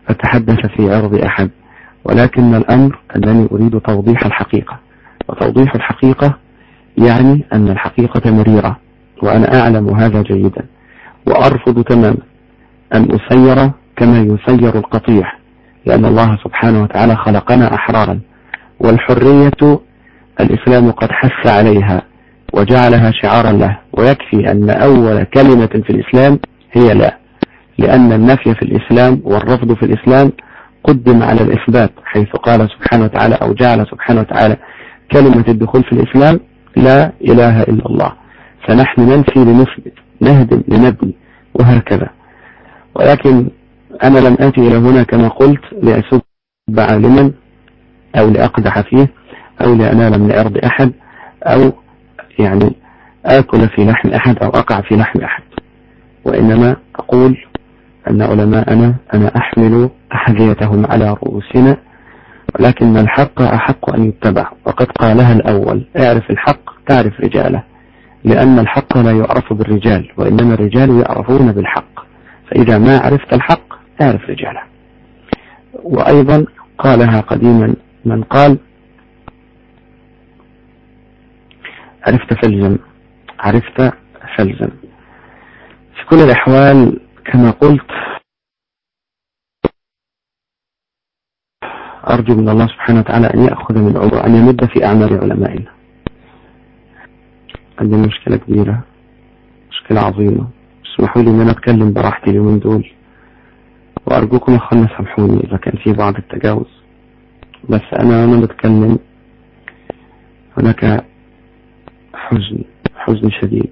أتحدث في عرض أحد ولكن الأمر أنني أريد توضيح الحقيقة وتوضيح الحقيقة يعني أن الحقيقة مريرة وأنا أعلم هذا جيدا وأرفض تماما أن أسير كما يسير القطيع لأن الله سبحانه وتعالى خلقنا أحرارا والحرية الإسلام قد حث عليها وجعلها شعارا له ويكفي أن أول كلمة في الإسلام هي لا لأن النفي في الإسلام والرفض في الإسلام قدم على الإثبات حيث قال سبحانه وتعالى أو جعل سبحانه وتعالى كلمة الدخول في الإسلام لا إله إلا الله فنحن ننفي لنثبت نهدم لنبني وهكذا ولكن أنا لم آتي إلى هنا كما قلت لأسب عالما أو لأقدح فيه أو لأنال من عرض أحد أو يعني آكل في لحم أحد أو أقع في لحم أحد وإنما أقول أن علماءنا أنا أحمل أحذيتهم على رؤوسنا ولكن الحق أحق أن يتبع وقد قالها الأول اعرف الحق تعرف رجاله لأن الحق لا يعرف بالرجال وإنما الرجال يعرفون بالحق فإذا ما عرفت الحق اعرف رجاله وأيضا قالها قديما من قال عرفت فالزم عرفت فالزم في كل الأحوال كما قلت أرجو من الله سبحانه وتعالى أن يأخذ من عمره أن يمد في أعمال علمائنا عندنا مشكلة كبيرة مشكلة عظيمة اسمحوا لي ان انا اتكلم براحتي اليومين دول وارجوكم يا اخوانا سامحوني اذا كان في بعض التجاوز بس انا وانا بتكلم هناك حزن حزن شديد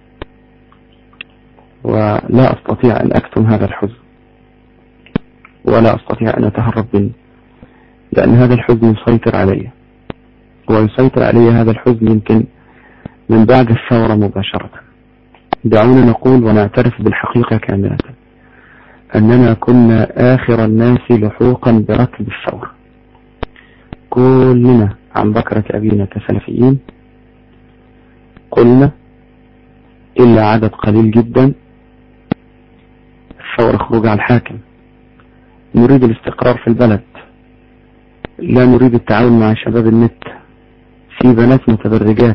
ولا استطيع ان اكتم هذا الحزن ولا استطيع ان اتهرب منه لان هذا الحزن يسيطر علي ويسيطر علي هذا الحزن يمكن من بعد الثورة مباشرة دعونا نقول ونعترف بالحقيقة كاملة أننا كنا آخر الناس لحوقا بركب الثورة كلنا عن بكرة أبينا كسلفيين قلنا إلا عدد قليل جدا الثورة خروج على الحاكم نريد الاستقرار في البلد لا نريد التعاون مع شباب النت في بنات متبرجات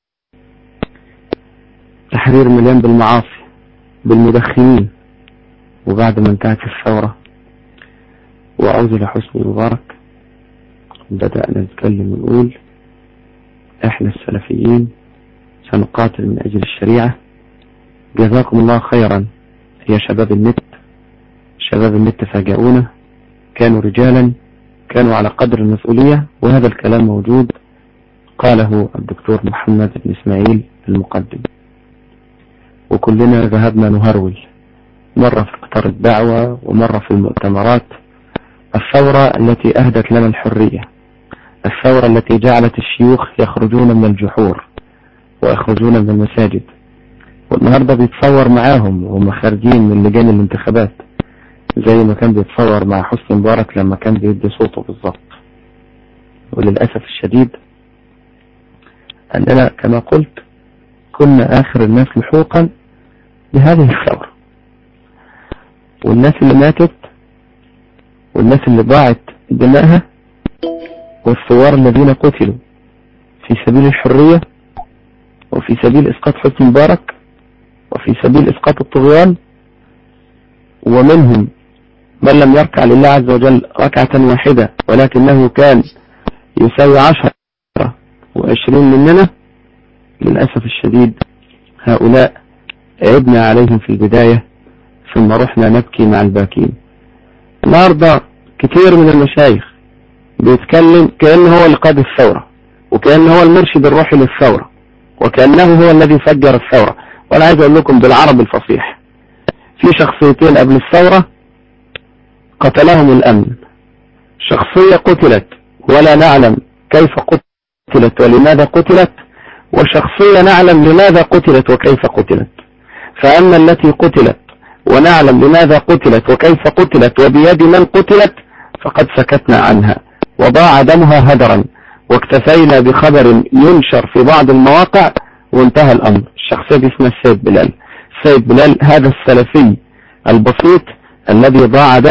تحرير مليان بالمعاصي بالمدخنين وبعد ما انتهت الثورة وعوزل حسني مبارك بدأنا نتكلم ونقول احنا السلفيين سنقاتل من اجل الشريعة جزاكم الله خيرا يا شباب النت شباب النت فاجئونا كانوا رجالا كانوا على قدر المسؤولية وهذا الكلام موجود قاله الدكتور محمد بن اسماعيل المقدم وكلنا ذهبنا نهرول مرة في قطار الدعوة ومرة في المؤتمرات الثورة التي أهدت لنا الحرية الثورة التي جعلت الشيوخ يخرجون من الجحور ويخرجون من المساجد والنهاردة بيتصور معاهم وهم خارجين من لجان الانتخابات زي ما كان بيتصور مع حسني مبارك لما كان بيدي صوته بالظبط وللأسف الشديد أننا كما قلت كنا آخر الناس لحوقا بهذه الثورة والناس اللي ماتت والناس اللي ضاعت دمائها والثوار الذين قتلوا في سبيل الحرية وفي سبيل إسقاط حسن مبارك وفي سبيل إسقاط الطغيان ومنهم من لم يركع لله عز وجل ركعة واحدة ولكنه كان يساوي عشرة وعشرين مننا للأسف الشديد هؤلاء عبنا عليهم في البداية ثم رحنا نبكي مع الباكين النهاردة كثير من المشايخ بيتكلم كأنه هو اللي قاد الثورة وكأنه هو المرشد الروحي للثورة وكأنه هو الذي فجر الثورة وأنا عايز أقول لكم بالعربي الفصيح في شخصيتين قبل الثورة قتلهم الأمن شخصية قتلت ولا نعلم كيف قتلت ولماذا قتلت وشخصية نعلم لماذا قتلت وكيف قتلت فأما التي قتلت ونعلم لماذا قتلت وكيف قتلت وبيد من قتلت فقد سكتنا عنها وضاع دمها هدرا واكتفينا بخبر ينشر في بعض المواقع وانتهى الأمر الشخصية دي اسمها السيد بلال السيد بلال هذا السلفي البسيط الذي ضاع دمه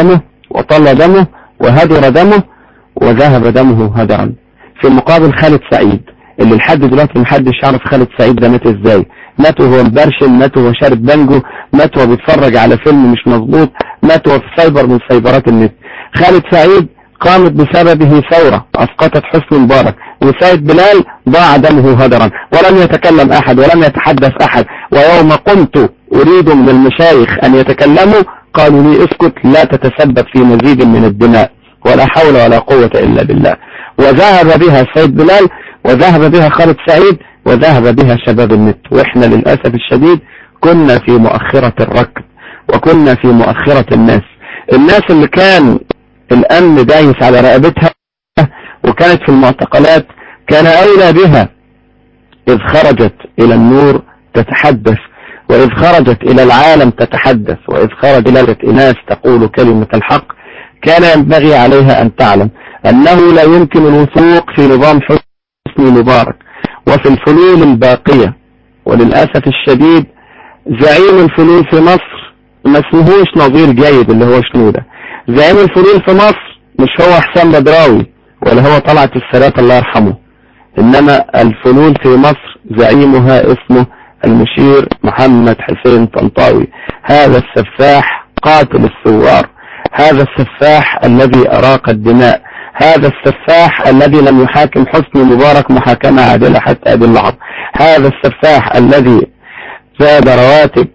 وطل دمه وهدر دمه وذهب دمه هدرا في المقابل خالد سعيد اللي لحد دلوقتي محدش يعرف خالد سعيد ده مات ازاي مات وهو مبرشم مات وهو شارب بانجو مات وهو بيتفرج على فيلم مش مظبوط مات وهو في سايبر من سايبرات النت خالد سعيد قامت بسببه ثورة أسقطت حسن مبارك وسيد بلال ضاع دمه هدرا ولم يتكلم أحد ولم يتحدث أحد ويوم قمت أريد من المشايخ أن يتكلموا قالوا لي اسكت لا تتسبب في مزيد من الدماء ولا حول ولا قوة إلا بالله وذهب بها سيد بلال وذهب بها خالد سعيد وذهب بها شباب النت وإحنا للأسف الشديد كنا في مؤخرة الركب وكنا في مؤخرة الناس الناس اللي كان الأمن دايس على رقبتها وكانت في المعتقلات كان أولى بها إذ خرجت إلى النور تتحدث وإذ خرجت إلى العالم تتحدث وإذ خرج إلى ناس تقول كلمة الحق كان ينبغي عليها أن تعلم أنه لا يمكن الوثوق في نظام حسني مبارك وفي الفنون الباقية وللأسف الشديد زعيم الفنون في مصر ما اسمهوش نظير جيد اللي هو شنودة زعيم الفنون في مصر مش هو حسام بدراوي ولا هو طلعت السادات الله يرحمه إنما الفنون في مصر زعيمها اسمه المشير محمد حسين طنطاوي هذا السفاح قاتل الثوار هذا السفاح الذي أراق الدماء هذا السفاح الذي لم يحاكم حسني مبارك محاكمة عادلة حتى هذه اللحظة هذا السفاح الذي زاد رواتب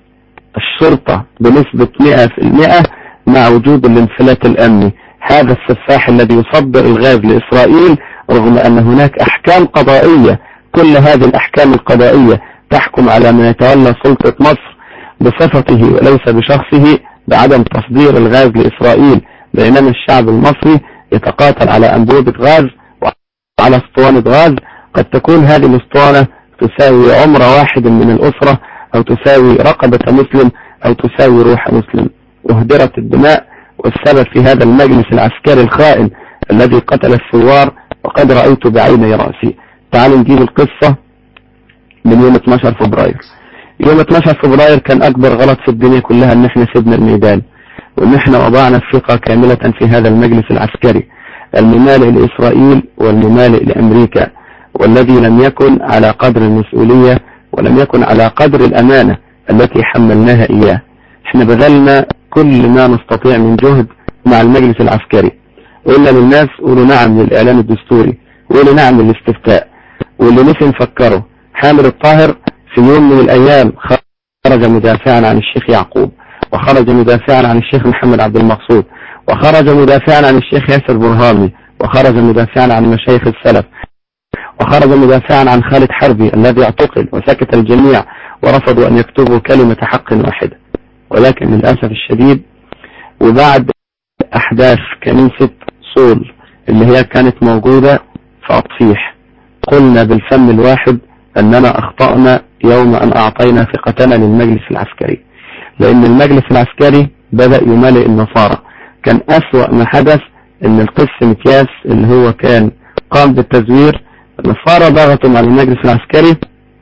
الشرطة بنسبة 100% مع وجود الانفلات الأمني هذا السفاح الذي يصدر الغاز لإسرائيل رغم أن هناك أحكام قضائية كل هذه الأحكام القضائية تحكم على من يتولى سلطة مصر بصفته وليس بشخصه بعدم تصدير الغاز لإسرائيل بينما الشعب المصري يتقاتل على أنبوبة غاز وعلى اسطوانة غاز قد تكون هذه الاسطوانة تساوي عمر واحد من الأسرة أو تساوي رقبة مسلم أو تساوي روح مسلم اهدرت الدماء والسبب في هذا المجلس العسكري الخائن الذي قتل الثوار وقد رأيت بعيني رأسي تعالوا نجيب القصة من يوم 12 فبراير يوم 12 فبراير كان أكبر غلط في الدنيا كلها أن احنا سيبنا الميدان وأن احنا وضعنا الثقة كاملة في هذا المجلس العسكري الممالئ لإسرائيل والممالئ لأمريكا والذي لم يكن على قدر المسؤولية ولم يكن على قدر الأمانة التي حملناها إياه احنا بذلنا كل ما نستطيع من جهد مع المجلس العسكري وإلا للناس قولوا نعم للإعلان الدستوري وقولوا نعم للاستفتاء واللي نسي نفكره حامد الطاهر في يوم من الأيام خرج مدافعا عن الشيخ يعقوب وخرج مدافعا عن الشيخ محمد عبد المقصود وخرج مدافعا عن الشيخ ياسر برهامي وخرج مدافعا عن مشايخ السلف وخرج مدافعا عن خالد حربي الذي اعتقل وسكت الجميع ورفضوا أن يكتبوا كلمة حق واحدة ولكن للأسف الشديد وبعد أحداث كنيسة صول اللي هي كانت موجودة في أطفيح قلنا بالفم الواحد أننا أخطأنا يوم أن أعطينا ثقتنا للمجلس العسكري لأن المجلس العسكري بدأ يمالئ النصارى كان أسوأ ما حدث أن القس مكياس اللي هو كان قام بالتزوير النصارى ضغطوا على المجلس العسكري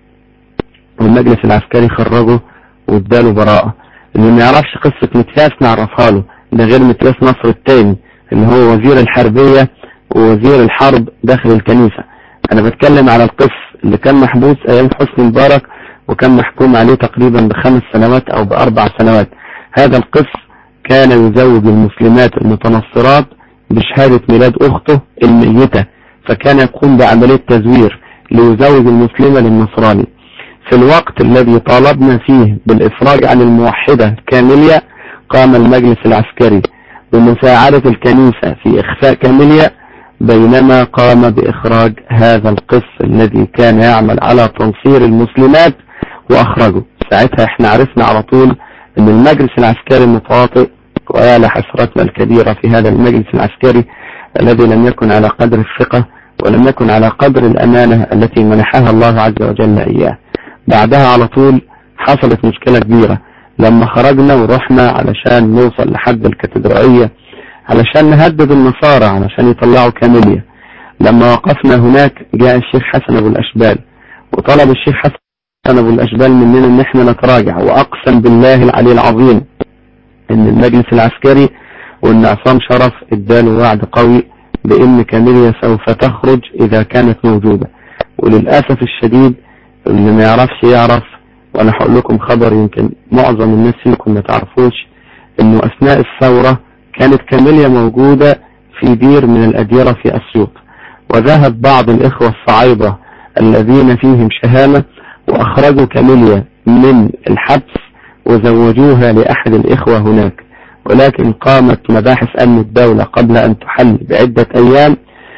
والمجلس العسكري خرجه واداله براءة اللي ما يعرفش قصة مكياس نعرفها له ده غير مكياس نصر التاني اللي هو وزير الحربية ووزير الحرب داخل الكنيسة انا بتكلم على القس اللي كان محبوس ايام حسني مبارك وكان محكوم عليه تقريبا بخمس سنوات او باربع سنوات هذا القس كان يزوج المسلمات المتنصرات بشهادة ميلاد اخته الميتة فكان يقوم بعملية تزوير ليزوج المسلمة للنصراني في الوقت الذي طالبنا فيه بالإفراج عن الموحدة كامليا قام المجلس العسكري بمساعدة الكنيسة في إخفاء كامليا بينما قام بإخراج هذا القس الذي كان يعمل على تنصير المسلمات وأخرجه ساعتها احنا عرفنا على طول ان المجلس العسكري متواطئ ويا لحسرتنا الكبيرة في هذا المجلس العسكري الذي لم يكن على قدر الثقة ولم يكن على قدر الأمانة التي منحها الله عز وجل إياه بعدها على طول حصلت مشكلة كبيرة لما خرجنا ورحنا علشان نوصل لحد الكاتدرائية علشان نهدد النصارى علشان يطلعوا كاملية لما وقفنا هناك جاء الشيخ حسن ابو الاشبال وطلب الشيخ حسن ابو الاشبال مننا ان احنا نتراجع واقسم بالله العلي العظيم ان المجلس العسكري وان عصام شرف اداله وعد قوي بان كاميليا سوف تخرج اذا كانت موجودة وللأسف الشديد اللي ما يعرفش يعرف وانا هقول لكم خبر يمكن معظم الناس فيكم ما تعرفوش انه اثناء الثورة كانت كاميليا موجودة في دير من الاديرة في اسيوط وذهب بعض الاخوة الصعايدة الذين فيهم شهامة واخرجوا كاميليا من الحبس وزوجوها لاحد الاخوة هناك ولكن قامت مباحث امن الدولة قبل ان تحل بعدة ايام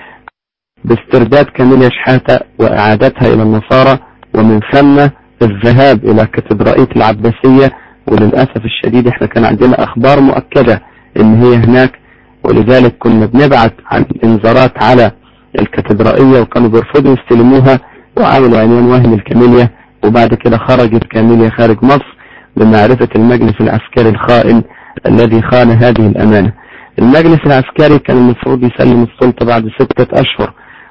باسترداد كاميليا شحاتة واعادتها الى النصارى ومن ثم الذهاب الى كاتدرائية العباسية وللأسف الشديد احنا كان عندنا اخبار مؤكدة ان هي هناك ولذلك كنا بنبعت عن انذارات على الكاتدرائية وكانوا بيرفضوا يستلموها وعملوا عنوان وهم الكاميليا وبعد كده خرجت كاميليا خارج مصر بمعرفة المجلس العسكري الخائن الذي خان هذه الأمانة المجلس العسكري كان المفروض يسلم السلطة بعد ستة أشهر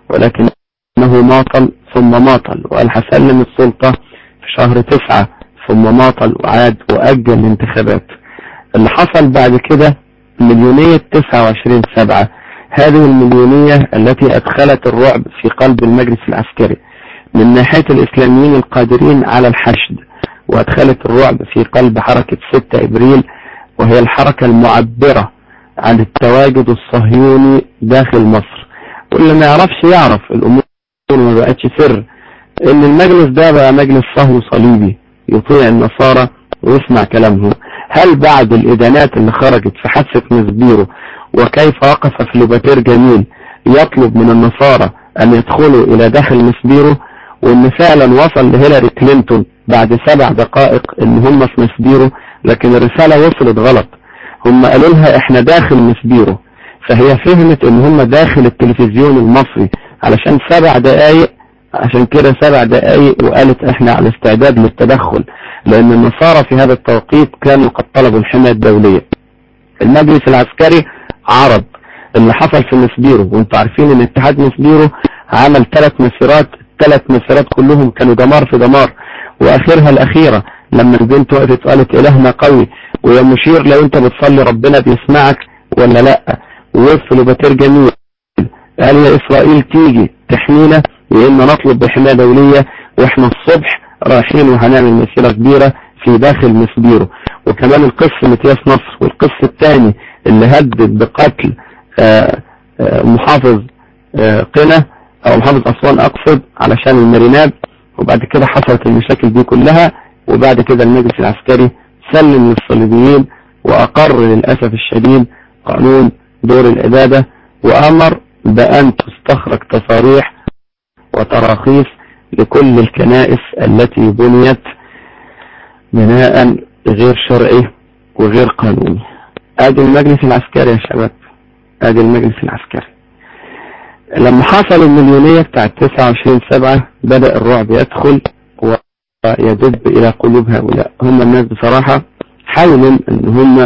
ولكنه ماطل ثم ماطل وقال هسلم السلطة في شهر تسعة ثم ماطل وعاد وأجل الانتخابات اللي حصل بعد كده مليونية 29 سبعة هذه المليونية التي أدخلت الرعب في قلب المجلس العسكري من ناحية الإسلاميين القادرين على الحشد وأدخلت الرعب في قلب حركة 6 إبريل وهي الحركة المعبرة عن التواجد الصهيوني داخل مصر واللي ما يعرفش يعرف الأمور ما بقتش سر إن المجلس ده بقى مجلس صهيو صليبي يطيع النصارى ويسمع كلامهم هل بعد الإدانات اللي خرجت في حادثة مسبيرو وكيف وقف فلوباتير جميل يطلب من النصارى أن يدخلوا إلى داخل مسبيرو وإن فعلا وصل لهيلاري كلينتون بعد سبع دقائق إن هم في مسبيرو لكن الرسالة وصلت غلط هم قالوا لها إحنا داخل مسبيرو فهي فهمت إن هم داخل التلفزيون المصري علشان سبع دقائق عشان كده سبع دقائق وقالت احنا على استعداد للتدخل لان النصارى في هذا التوقيت كانوا قد طلبوا الحماية الدولية المجلس العسكري عرض اللي حصل في مسبيرو وانتوا عارفين ان اتحاد مسبيرو عمل ثلاث مسيرات الثلاث مسيرات كلهم كانوا دمار في دمار واخرها الاخيرة لما البنت وقفت قالت الهنا قوي ويا مشير لو انت بتصلي ربنا بيسمعك ولا لا ووقف لوباتير جميل قال يا اسرائيل تيجي تحمينا يا اما نطلب بحماية دولية واحنا الصبح رايحين وهنعمل مسيرة كبيرة في داخل مسبيرو وكمان القس متياس نصر والقس الثاني اللي هدد بقتل آآ آآ محافظ قنا او محافظ اسوان اقصد علشان المارينات وبعد كده حصلت المشاكل دي كلها وبعد كده المجلس العسكري سلم للصليبيين واقر للاسف الشديد قانون دور الابادة وامر بان تستخرج تصاريح وتراخيص لكل الكنائس التي بنيت بناء غير شرعي وغير قانوني ادي المجلس العسكري يا شباب ادي المجلس العسكري لما حصل المليونية بتاعت 29 سبعة بدأ الرعب يدخل ويدب الى قلوب هؤلاء هم الناس بصراحة حاولوا ان هم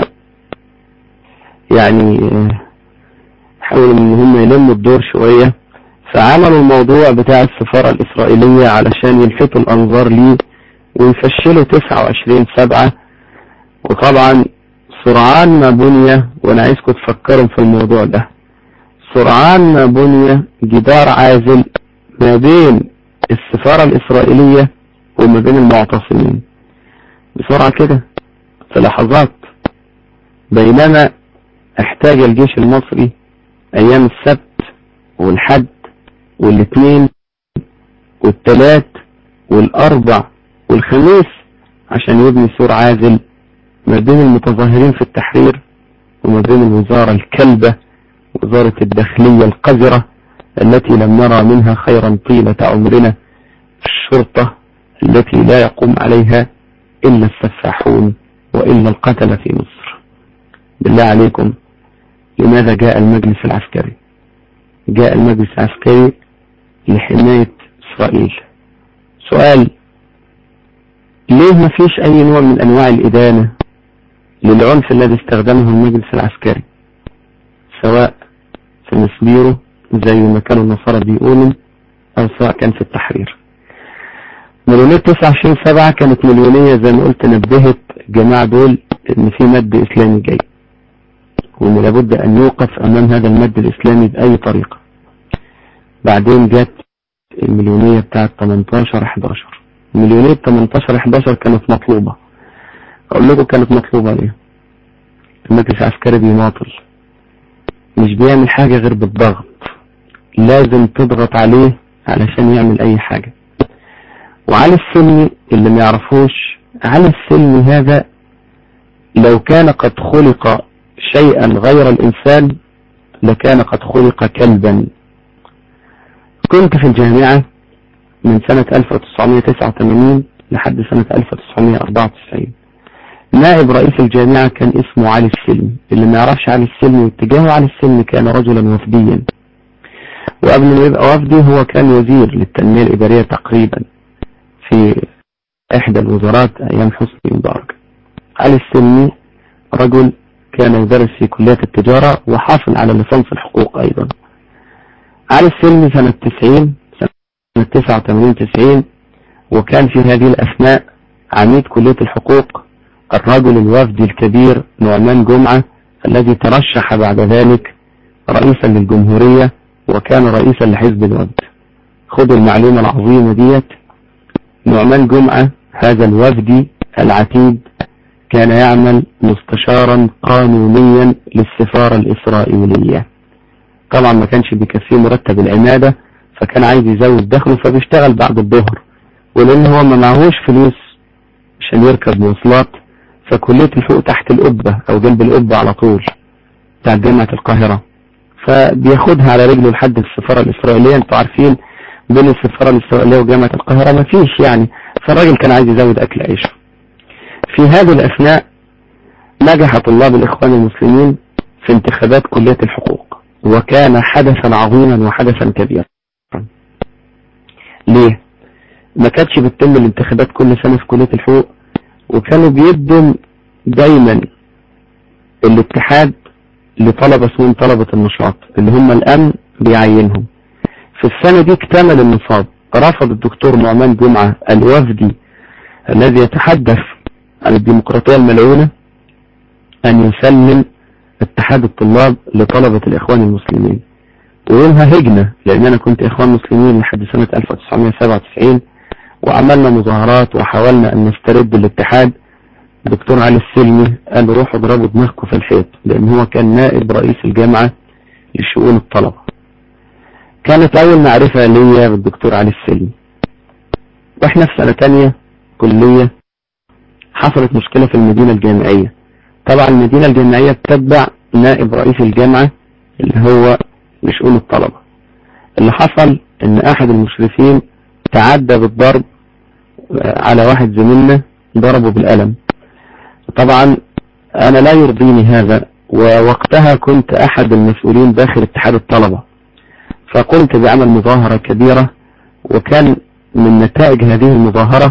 يعني حاولوا ان هم يلموا الدور شوية فعملوا الموضوع بتاع السفارة الإسرائيلية علشان يلفتوا الأنظار ليه ويفشلوا 29 سبعة وطبعا سرعان ما بني وأنا عايزكم تفكروا في الموضوع ده سرعان ما بني جدار عازل ما بين السفارة الإسرائيلية وما بين المعتصمين بسرعة كده في لحظات بينما احتاج الجيش المصري أيام السبت والحد والاثنين والثلاث والاربع والخميس عشان يبني سور عازل ما بين المتظاهرين في التحرير وما بين الوزارة الكلبة وزارة الداخلية القذرة التي لم نرى منها خيرا طيلة عمرنا الشرطة التي لا يقوم عليها إلا السفاحون وإلا القتل في مصر بالله عليكم لماذا جاء المجلس العسكري جاء المجلس العسكري لحماية إسرائيل سؤال ليه ما فيش أي نوع من أنواع الإدانة للعنف الذي استخدمه المجلس العسكري سواء في مسبيرو زي ما كانوا النصارى بيقولوا أو سواء كان في التحرير مليونية 29 سبعة كانت مليونية زي ما قلت نبهت الجماعة دول إن في مد إسلامي جاي وان لابد ان يوقف امام هذا المد الاسلامي باي طريقة بعدين جت المليونية بتاعت 18 11 مليونية 18 11 كانت مطلوبة اقول لكم كانت مطلوبة ليه المجلس العسكري بيماطل مش بيعمل حاجة غير بالضغط لازم تضغط عليه علشان يعمل اي حاجة وعلي السلمي اللي ما يعرفوش علي السلمي هذا لو كان قد خلق شيئا غير الانسان لكان قد خلق كلبا كنت في الجامعة من سنة 1989 لحد سنة 1994 نائب رئيس الجامعة كان اسمه علي السلمي اللي ما يعرفش علي السلمي واتجاهه علي السلمي كان رجلا وفديا وقبل ما يبقى وفدي هو كان وزير للتنمية الإدارية تقريبا في إحدى الوزارات أيام حسني مبارك علي السلمي رجل كان يدرس في كلية التجارة وحاصل على ليسانس الحقوق أيضا علي السلمي سنة 90 سنة 89 90 وكان في هذه الأثناء عميد كلية الحقوق الرجل الوفدي الكبير نعمان جمعة الذي ترشح بعد ذلك رئيسا للجمهورية وكان رئيسا لحزب الوفد خذوا المعلومة العظيمة ديت نعمان جمعة هذا الوفدي العتيد كان يعمل مستشارا قانونيا للسفارة الإسرائيلية طبعا ما كانش بيكفيه مرتب العمادة فكان عايز يزود دخله فبيشتغل بعد الظهر ولأن هو ما معهوش فلوس عشان يركب مواصلات فكلية الحقوق تحت القبة أو جنب القبة على طول بتاع جامعة القاهرة فبياخدها على رجله لحد السفارة الإسرائيلية انتوا عارفين بين السفارة الإسرائيلية وجامعة القاهرة ما فيش يعني فالراجل كان عايز يزود أكل عيشه في هذه الأثناء نجح طلاب الإخوان المسلمين في انتخابات كلية الحقوق وكان حدثا عظيما وحدثا كبيرا ليه ما كانتش بتتم الانتخابات كل سنة في كلية الحقوق وكانوا بيدوا دايما الاتحاد لطلبة اسمهم طلبة النشاط اللي هم الأمن بيعينهم في السنة دي اكتمل النصاب رفض الدكتور نعمان جمعة الوفدي الذي يتحدث عن الديمقراطية الملعونة أن يسلم اتحاد الطلاب لطلبة الإخوان المسلمين ويومها هجنة لأن أنا كنت إخوان مسلمين لحد سنة 1997 وعملنا مظاهرات وحاولنا أن نسترد الاتحاد دكتور علي السلمي قال روحوا اضربوا دماغكم في الحيط لأن هو كان نائب رئيس الجامعة لشؤون الطلبة كانت أول معرفة ليا بالدكتور علي السلمي واحنا في سنة تانية كلية حصلت مشكلة في المدينة الجامعية طبعا المدينة الجامعية بتتبع نائب رئيس الجامعة اللي هو لشؤون الطلبة اللي حصل ان احد المشرفين تعدى بالضرب على واحد زميلنا ضربه بالقلم طبعا انا لا يرضيني هذا ووقتها كنت احد المسؤولين داخل اتحاد الطلبة فقمت بعمل مظاهرة كبيرة وكان من نتائج هذه المظاهرة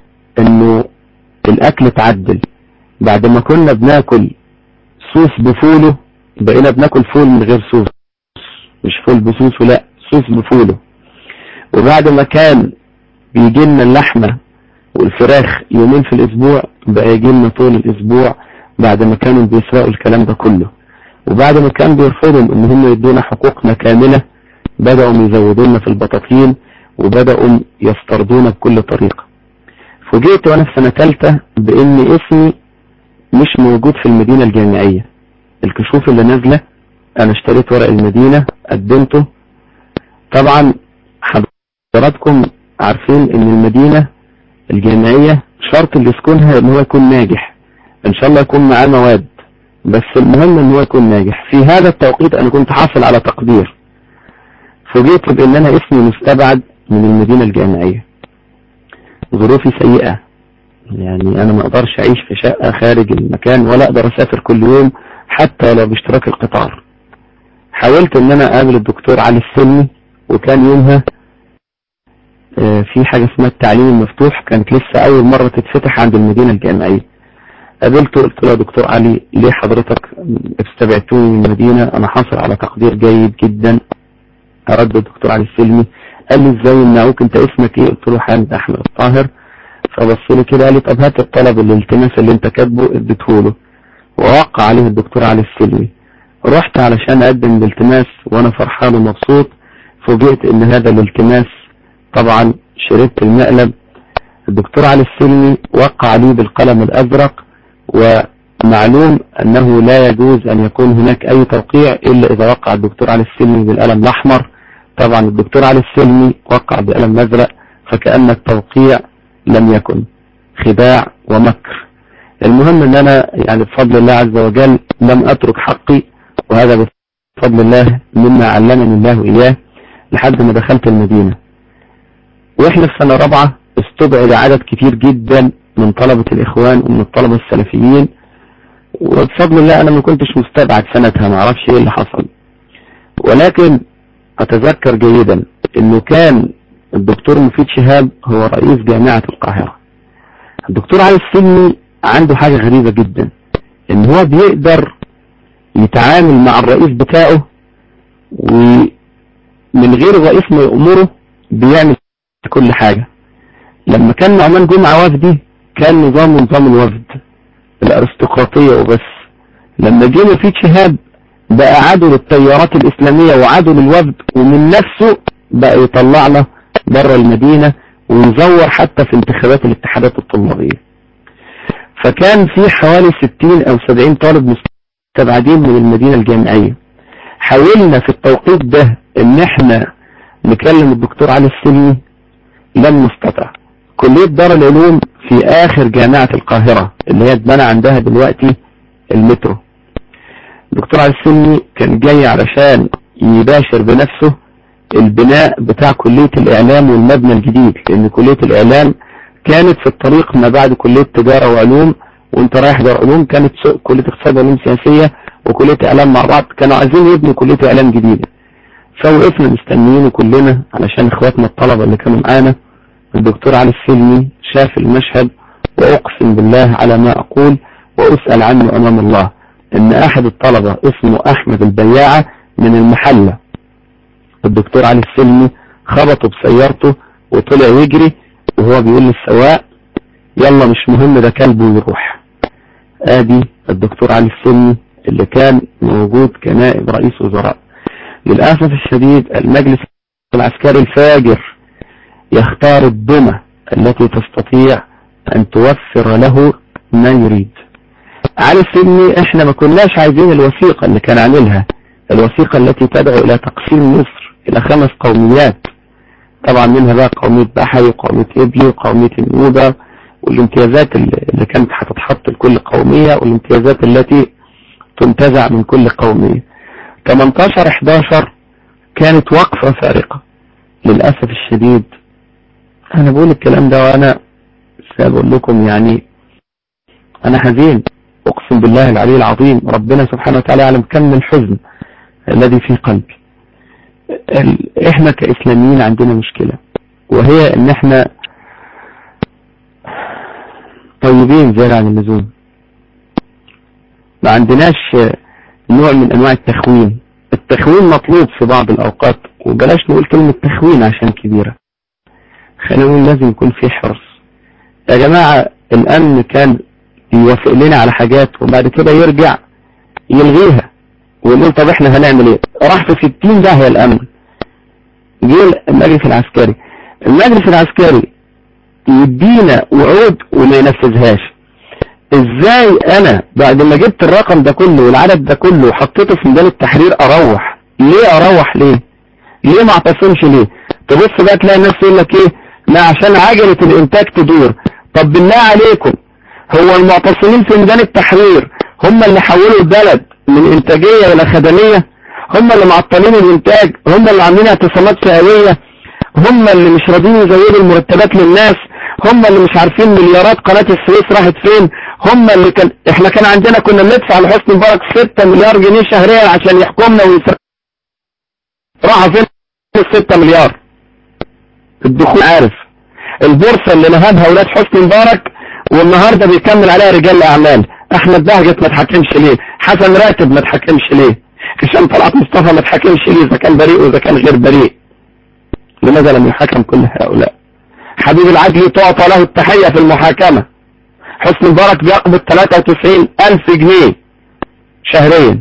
انه الاكل تعدل بعد ما كنا بناكل صوص بفوله بقينا بناكل فول من غير صوص مش فول بصوصه لا صوص بفوله وبعد ما كان بيجي لنا اللحمة والفراخ يومين في الاسبوع بقى يجي لنا طول الاسبوع بعد ما كانوا بيسرقوا الكلام ده كله وبعد ما كان بيرفضوا ان هم يدونا حقوقنا كاملة بدأوا يزودونا في البطاطين وبدأوا يسترضونا بكل طريقة فوجئت وانا في سنة ثالثة بان اسمي مش موجود في المدينة الجامعية الكشوف اللي نازلة انا اشتريت ورق المدينة قدمته طبعا حضراتكم عارفين ان المدينة الجامعية شرط اللي يسكنها ان هو يكون ناجح ان شاء الله يكون معاه مواد بس المهم ان هو يكون ناجح في هذا التوقيت انا كنت حاصل على تقدير فوجئت بان انا اسمي مستبعد من المدينة الجامعية ظروفي سيئة يعني انا ما اقدرش اعيش في شقة خارج المكان ولا اقدر اسافر كل يوم حتى لو باشتراك القطار حاولت ان انا اقابل الدكتور علي السلمي وكان يومها في حاجة اسمها التعليم المفتوح كانت لسه اول مرة تتفتح عند المدينة الجامعية قابلته قلت له يا دكتور علي ليه حضرتك استبعدتوني من المدينة انا حاصل على تقدير جيد جدا ارد الدكتور علي السلمي قال لي ازاي يمنعوك انت اسمك ايه قلت له حامد احمد الطاهر فبص لي كده قال لي طب هات الطلب الالتماس اللي انت كاتبه اديته له ووقع عليه الدكتور علي السلمي رحت علشان اقدم الالتماس وانا فرحان ومبسوط فوجئت ان هذا الالتماس طبعا شربت المقلب الدكتور علي السلمي وقع لي بالقلم الازرق ومعلوم انه لا يجوز ان يكون هناك اي توقيع الا اذا وقع الدكتور علي السلمي بالقلم الاحمر طبعا الدكتور علي السلمي وقع بالقلم الازرق فكأن التوقيع لم يكن خداع ومكر المهم ان انا يعني بفضل الله عز وجل لم اترك حقي وهذا بفضل الله مما علمني الله اياه لحد ما دخلت المدينة واحنا في سنة رابعة استبعد عدد كتير جدا من طلبة الاخوان ومن الطلبة السلفيين وبفضل الله انا ما كنتش مستبعد سنتها ما اعرفش ايه اللي حصل ولكن اتذكر جيدا انه كان الدكتور مفيد شهاب هو رئيس جامعة القاهرة الدكتور علي السلمي عنده حاجة غريبة جدا ان هو بيقدر يتعامل مع الرئيس بتاعه ومن غير الرئيس ما يأمره بيعمل كل حاجة لما كان نعمان جمعة وفدي كان نظام نظام الوفد الارستقراطية وبس لما جه مفيد شهاب بقى عدو للتيارات الاسلامية وعدو للوفد ومن نفسه بقى يطلع له بره المدينة ويزور حتى في انتخابات الاتحادات الطلابية فكان في حوالي 60 او 70 طالب مستبعدين من المدينة الجامعية حاولنا في التوقيت ده ان احنا نكلم الدكتور علي السلمي لم نستطع كلية دار العلوم في اخر جامعة القاهرة اللي هي اتبنى عندها دلوقتي المترو الدكتور علي السلمي كان جاي علشان يباشر بنفسه البناء بتاع كلية الاعلام والمبنى الجديد لان كلية الاعلام كانت في الطريق ما بعد كلية تجارة وعلوم وانت رايح دار علوم كانت كلية اقتصاد وعلوم سياسية وكلية اعلام مع بعض كانوا عايزين يبنوا كلية اعلام جديدة فوقفنا مستنيين كلنا علشان اخواتنا الطلبة اللي كانوا معانا الدكتور علي السلمي شاف المشهد واقسم بالله على ما اقول واسأل عنه امام الله ان احد الطلبة اسمه احمد البياعة من المحلة الدكتور علي السلمي خبطه بسيارته وطلع يجري وهو بيقول للسواق يلا مش مهم ده كلبه يروح ادي الدكتور علي السلمي اللي كان موجود كنائب رئيس وزراء للأسف الشديد المجلس العسكري الفاجر يختار الدمى التي تستطيع أن توفر له ما يريد علي السلمي احنا ما كناش عايزين الوثيقة اللي كان عاملها الوثيقة التي تدعو الى تقسيم مصر الى خمس قوميات طبعا منها بقى قومية بحري وقومية إبلي وقومية النوبة والامتيازات اللي كانت هتتحط لكل قومية والامتيازات التي تنتزع من كل قومية 18 11 كانت وقفة فارقة للأسف الشديد أنا بقول الكلام ده وأنا سأقول لكم يعني أنا حزين أقسم بالله العلي العظيم ربنا سبحانه وتعالى يعلم كم الحزن الذي في قلبي احنا كإسلاميين عندنا مشكلة وهي ان احنا طيبين زيادة عن اللزوم ما عندناش نوع من انواع التخوين التخوين مطلوب في بعض الاوقات وبلاش نقول كلمة تخوين عشان كبيرة خلينا نقول لازم يكون في حرص يا جماعة الامن كان يوافق لنا على حاجات وبعد كده يرجع يلغيها ويقول طب احنا هنعمل ايه راح في 60 داهية الامن جه المجلس العسكري المجلس العسكري يدينا وعود وما ينفذهاش ازاي انا بعد ما جبت الرقم ده كله والعدد ده كله وحطيته في ميدان التحرير اروح ليه اروح ليه ليه ما اعتصمش ليه تبص بقى تلاقي الناس يقول لك ايه ما عشان عجلة الانتاج تدور طب بالله عليكم هو المعتصمين في ميدان التحرير هم اللي حولوا البلد من انتاجية الى خدمية هم اللي معطلين الانتاج هم اللي عاملين اعتصامات فئوية هم اللي مش راضيين يزودوا المرتبات للناس هم اللي مش عارفين مليارات قناة السويس راحت فين هم اللي كان احنا كان عندنا كنا بندفع لحسني مبارك 6 مليار جنيه شهريا عشان يحكمنا ويسر راحوا فين ال 6 مليار الدخول عارف البورصة اللي نهبها ولاد حسني مبارك والنهاردة بيكمل عليها رجال اعمال احمد بهجت ما تحكمش ليه حسن راتب ما تحكمش ليه هشام طلعت مصطفى ما تحكمش ليه اذا كان بريء واذا كان غير بريء لماذا لم يحكم كل هؤلاء حبيب العدلي تعطى له التحية في المحاكمة حسن مبارك بيقبض 93 ألف جنيه شهريا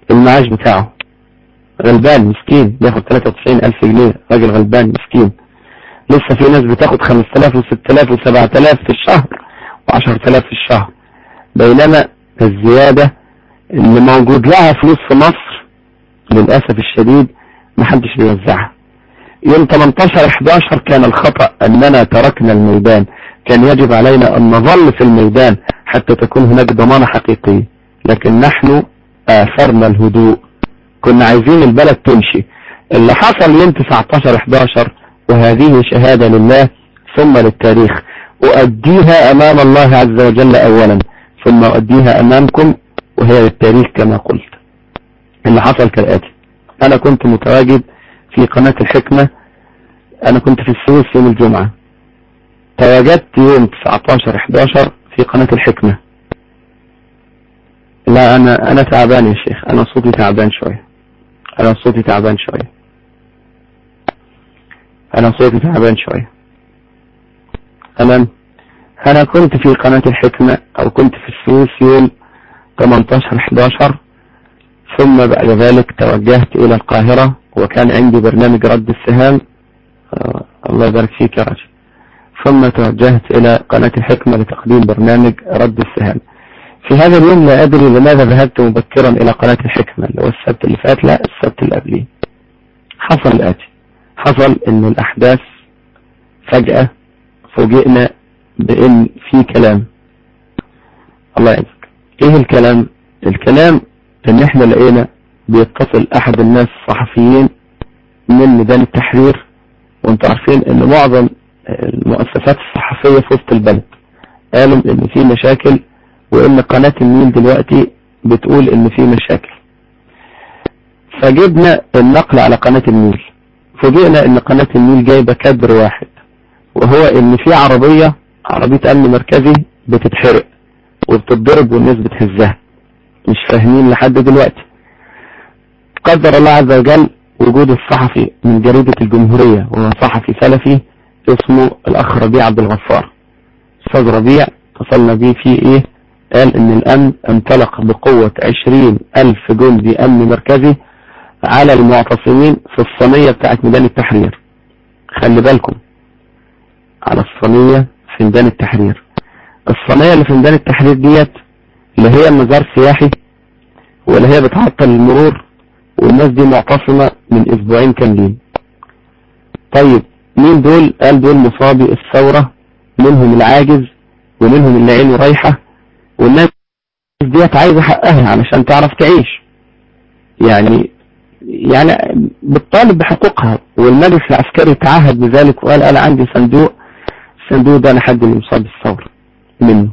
المعاش بتاعه غلبان مسكين بياخد 93 ألف جنيه راجل غلبان مسكين لسه في ناس بتاخد 5000 و6000 و7000 في الشهر و10000 في الشهر بينما الزيادة اللي موجود لها فلوس في مصر للأسف الشديد محدش بيوزعها يوم 18 11 كان الخطأ أننا تركنا الميدان كان يجب علينا أن نظل في الميدان حتى تكون هناك ضمانة حقيقية لكن نحن آثرنا الهدوء كنا عايزين البلد تمشي اللي حصل يوم 19 11 وهذه شهادة لله ثم للتاريخ أؤديها أمام الله عز وجل أولا ثم أؤديها أمامكم وهي للتاريخ كما قلت اللي حصل كالآتي أنا كنت متواجد في قناة الحكمة أنا كنت في السويس يوم الجمعة تواجدت يوم 19-11 في قناة الحكمة لا أنا أنا تعبان يا شيخ أنا صوتي تعبان شوية أنا صوتي تعبان شوية أنا صوتي تعبان شوية تمام أنا كنت في قناة الحكمة أو كنت في السويس يوم 18-11 ثم بعد ذلك توجهت إلى القاهرة وكان عندي برنامج رد السهام آه الله يبارك فيك يا رجل ثم توجهت إلى قناة الحكمة لتقديم برنامج رد السهام في هذا اليوم لا أدري لماذا ذهبت مبكرا إلى قناة الحكمة اللي هو السبت اللي فات لا السبت اللي قبليه حصل الآتي حصل إن الأحداث فجأة فوجئنا بإن في كلام الله يعزك إيه الكلام الكلام إن إحنا لقينا بيتصل أحد الناس الصحفيين من ميدان التحرير وانتوا عارفين إن معظم المؤسسات الصحفية في وسط البلد قالوا إن في مشاكل وإن قناة النيل دلوقتي بتقول إن في مشاكل فجبنا النقل على قناة النيل فوجئنا إن قناة النيل جايبة كبر واحد وهو إن في عربية عربية أمن مركزي بتتحرق وبتتضرب والناس بتهزها مش فاهمين لحد دلوقتي قدر الله عز وجل وجود الصحفي من جريدة الجمهورية وهو صحفي سلفي اسمه الأخ ربيع عبد الغفار أستاذ ربيع اتصلنا بيه في إيه قال إن الأمن انطلق بقوة عشرين ألف جندي أمن مركزي على المعتصمين في الصينية بتاعت ميدان التحرير خلي بالكم على الصينية في ميدان التحرير الصينية اللي في ميدان التحرير ديت اللي هي مزار سياحي واللي هي بتعطل المرور والناس دي معتصمة من اسبوعين كاملين طيب مين دول قال دول مصابي الثورة منهم العاجز ومنهم اللي عينه رايحة والناس ديت عايزة حقها علشان تعرف تعيش يعني يعني بتطالب بحقوقها والمجلس العسكري تعهد بذلك وقال انا عندي صندوق الصندوق ده لحد اللي مصاب بالثورة منه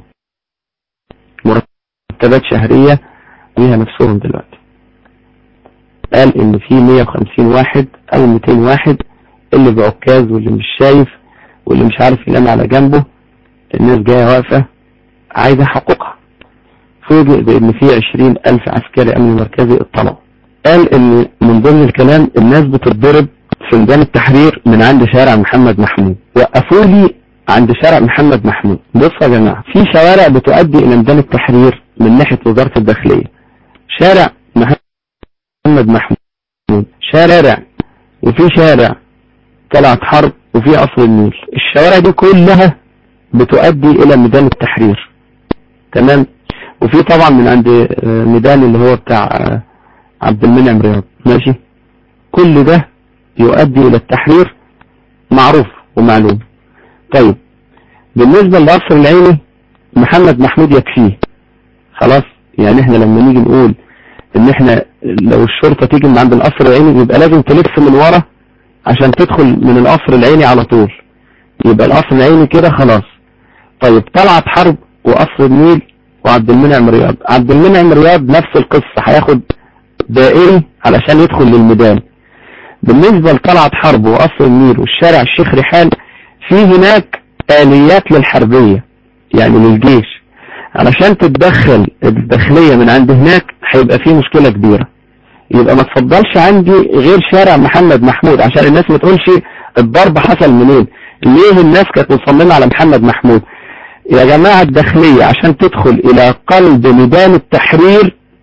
مرتبات شهرية ليها نفسهم دلوقتي قال ان في 150 واحد او 200 واحد اللي بعكاز واللي مش شايف واللي مش عارف ينام على جنبه الناس جاية واقفة عايزة حقوقها فوجئ بان في 20 الف عسكري امن مركزي اطلعوا قال ان من ضمن الكلام الناس بتتضرب في ميدان التحرير من عند شارع محمد محمود وقفوا لي عند شارع محمد محمود بصوا يا جماعة في شوارع بتؤدي الى ميدان التحرير من ناحية وزارة الداخلية شارع محمد محمود شارع وفي شارع طلعت حرب وفي قصر النيل الشوارع دي كلها بتؤدي الى ميدان التحرير تمام وفي طبعا من عند ميدان اللي هو بتاع عبد المنعم رياض ماشي كل ده يؤدي الى التحرير معروف ومعلوم طيب بالنسبة للقصر العيني محمد محمود يكفيه خلاص يعني احنا لما نيجي نقول ان احنا لو الشرطة تيجي من عند القصر العيني يبقى لازم تلف من ورا عشان تدخل من القصر العيني على طول يبقى القصر العيني كده خلاص طيب طلعت حرب وقصر النيل وعبد المنعم رياض عبد المنعم رياض نفس القصة هياخد دائري علشان يدخل للميدان بالنسبة لطلعت حرب وقصر النيل والشارع الشيخ ريحان في هناك آليات للحربية يعني للجيش علشان تتدخل الداخلية من عند هناك هيبقى في مشكلة كبيرة يبقى ما تفضلش عندي غير شارع محمد محمود عشان الناس ما تقولش الضرب حصل منين ليه الناس كانت مصممة على محمد محمود يا جماعة الداخلية عشان تدخل الى قلب ميدان التحرير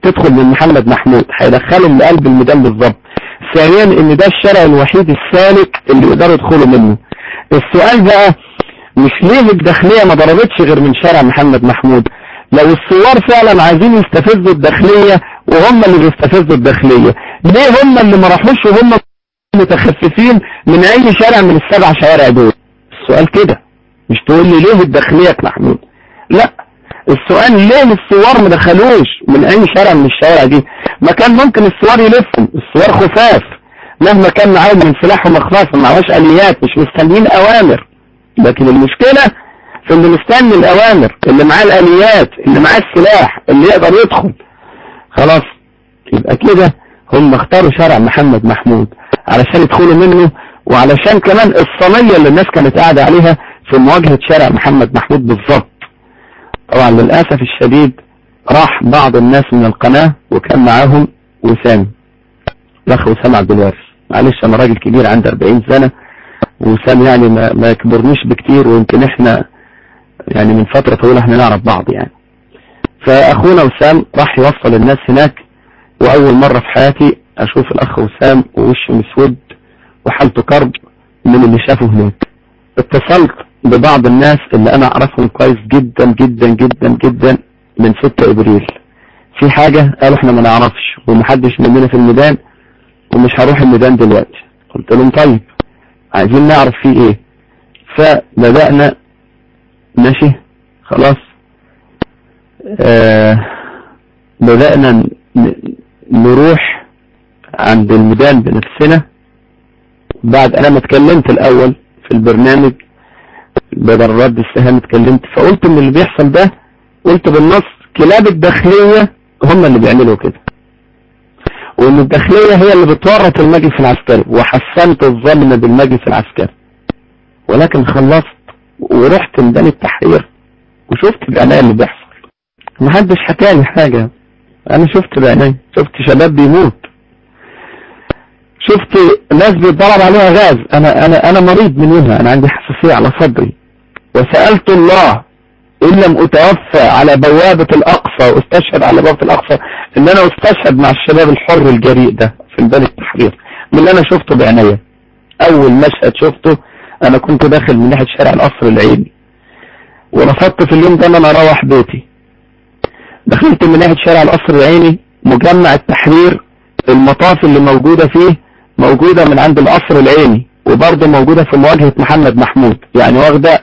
تدخل من محمد محمود هيدخلهم لقلب الميدان بالظبط ثانيا ان ده الشارع الوحيد السالك اللي يقدروا يدخلوا منه السؤال بقى مش ليه الداخلية ما ضربتش غير من شارع محمد محمود لو الثوار فعلا عايزين يستفزوا الداخلية وهم اللي بيستفزوا الداخلية ليه هم اللي ما راحوش وهم متخففين من اي شارع من السبع شوارع دول السؤال كده مش تقول لي ليه الداخلية يا محمود لا السؤال ليه الثوار ما دخلوش من اي شارع من الشوارع دي ما كان ممكن الثوار يلفوا الثوار خفاف مهما كان معاهم من سلاحهم اخفاف ما معهوش اليات مش مستنيين اوامر لكن المشكلة في اللي مستني الاوامر اللي معاه الاليات اللي معاه السلاح اللي يقدر يدخل خلاص يبقى كده هم اختاروا شارع محمد محمود علشان يدخلوا منه وعلشان كمان الصينية اللي الناس كانت قاعدة عليها في مواجهة شارع محمد محمود بالظبط طبعا للأسف الشديد راح بعض الناس من القناة وكان معاهم وسام الأخ وسام عبد الوارث معلش أنا راجل كبير عندي 40 سنة وسام يعني ما, ما يكبرنيش بكتير ويمكن احنا يعني من فترة طويلة احنا نعرف بعض يعني فأخونا وسام راح يوصل الناس هناك وأول مرة في حياتي أشوف الأخ وسام ووشه مسود وحالته كرب من اللي شافه هناك اتصلت ببعض الناس اللي أنا أعرفهم كويس جدا جدا جدا جدا من 6 إبريل في حاجة قالوا احنا ما نعرفش ومحدش مننا في الميدان ومش هروح الميدان دلوقتي قلت لهم طيب عايزين نعرف فيه ايه فبدأنا ماشي خلاص آه بدأنا نروح عند الميدان بنفسنا بعد انا ما اتكلمت الاول في البرنامج بدل رد السهام اتكلمت فقلت ان اللي بيحصل ده قلت بالنص كلاب الداخلية هم اللي بيعملوا كده وان الداخلية هي اللي بتورط المجلس العسكري وحسنت الظن بالمجلس العسكري ولكن خلصت ورحت ميدان التحرير وشفت بعناية اللي بيحصل محدش حكالي حاجة انا شفت بعناية شفت شباب بيموت شفت ناس بيتضرب عليها غاز انا انا انا مريض من يومها انا عندي حساسية على صدري وسألت الله ان لم اتوفى على بوابة الاقصى واستشهد على بوابة الاقصى ان انا استشهد مع الشباب الحر الجريء ده في ميدان التحرير من اللي انا شفته بعناية اول مشهد شفته انا كنت داخل من ناحية شارع القصر العيني ورفضت في اليوم ده ان انا اروح بيتي دخلت من ناحية شارع القصر العيني مجمع التحرير المطاف اللي موجودة فيه موجودة من عند القصر العيني وبرضه موجودة في مواجهة محمد محمود يعني واخدة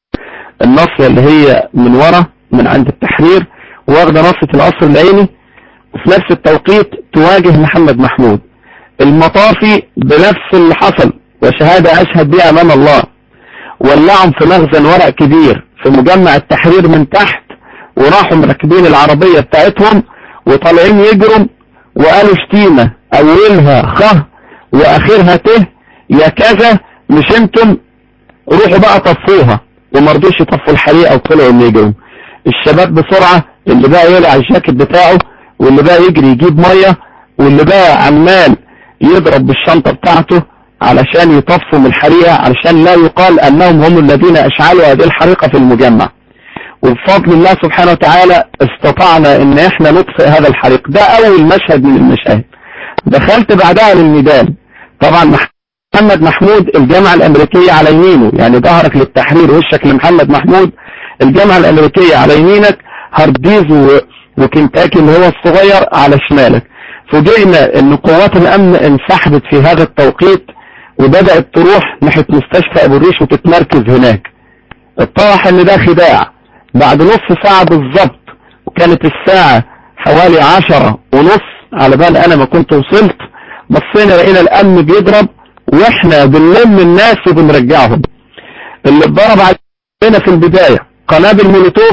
النصية اللي هي من ورا من عند التحرير واخدة نصية القصر العيني وفي نفس التوقيت تواجه محمد محمود المطافي بنفس اللي حصل وشهادة أشهد بها أمام الله ولعهم في مخزن ورق كبير في مجمع التحرير من تحت وراحوا مركبين العربية بتاعتهم وطالعين يجروا وقالوا شتيمة أولها خ وآخرها ت يا كذا مش انتم روحوا بقى طفوها ومرضوش يطفوا الحريقة وطلعوا اللي يجروا الشباب بسرعة اللي بقى يقلع الجاكيت بتاعه واللي بقى يجري يجيب مية واللي بقى عمال يضرب بالشنطة بتاعته علشان يطفوا من الحريقة علشان لا يقال انهم هم الذين اشعلوا هذه الحريقة في المجمع وبفضل الله سبحانه وتعالى استطعنا ان احنا نطفئ هذا الحريق ده اول مشهد من المشاهد دخلت بعدها للميدان طبعا محمد محمود الجامعة الامريكية على يمينه يعني ظهرك للتحرير وشك لمحمد محمود الجامعة الامريكية على يمينك هارديز وكنتاكي اللي هو الصغير على شمالك فوجئنا ان قوات الامن انسحبت في هذا التوقيت وبدأت تروح ناحية مستشفى ابو الريش وتتمركز هناك اتضح ان ده خداع بعد نص ساعة بالظبط وكانت الساعة حوالي عشرة ونص على بال انا ما كنت وصلت بصينا لقينا الامن بيضرب واحنا بنلم الناس وبنرجعهم اللي اتضرب علينا في البداية قنابل مولوتوف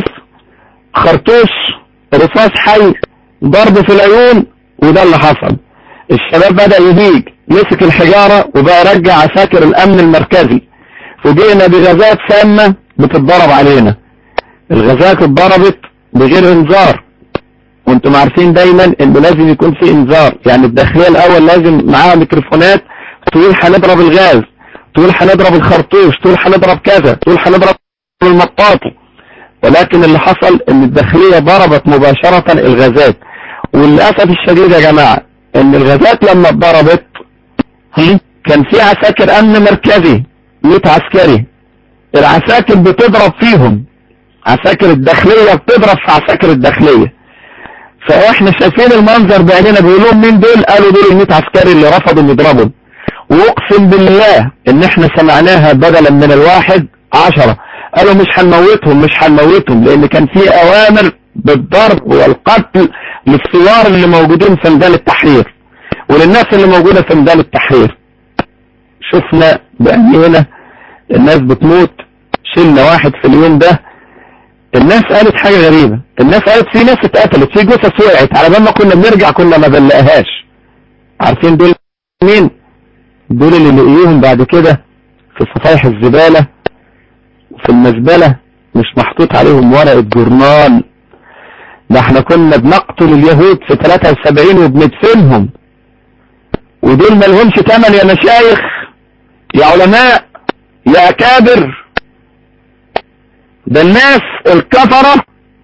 خرطوش رصاص حي ضرب في العيون وده اللي حصل الشباب بدأ يهيج مسك الحجارة وبقى يرجع عساكر الامن المركزي فوجئنا بغازات سامة بتتضرب علينا الغازات اتضربت بغير انذار وانتم عارفين دايما انه لازم يكون في انذار يعني الداخلية الاول لازم معاها ميكروفونات تقول هنضرب الغاز تقول هنضرب الخرطوش تقول هنضرب كذا تقول هنضرب المطاطي ولكن اللي حصل ان الداخلية ضربت مباشرة الغازات وللأسف الشديد يا جماعة ان الغازات لما اتضربت كان في عساكر امن مركزي 100 عسكري العساكر بتضرب فيهم عساكر الداخلية بتضرب في عساكر الداخلية فاحنا شايفين المنظر بعيننا بيقولوا مين دول قالوا دول ال 100 عسكري اللي رفضوا يضربوا واقسم بالله ان احنا سمعناها بدلا من الواحد عشرة قالوا مش هنموتهم مش هنموتهم لان كان في اوامر بالضرب والقتل للثوار اللي موجودين في ميدان التحرير وللناس اللي موجودة في ميدان التحرير شفنا بعينينا الناس بتموت شلنا واحد في اليوم ده الناس قالت حاجة غريبة الناس قالت في ناس اتقتلت في جثث وقعت على بال ما كنا بنرجع كنا ما بنلاقيهاش عارفين دول مين دول اللي لقيوهم بعد كده في صفايح الزبالة وفي المزبلة مش محطوط عليهم ورقة جورنال ده احنا كنا بنقتل اليهود في 73 وبندفنهم ودول ما لهمش تمن يا مشايخ يا علماء يا اكابر ده الناس الكفرة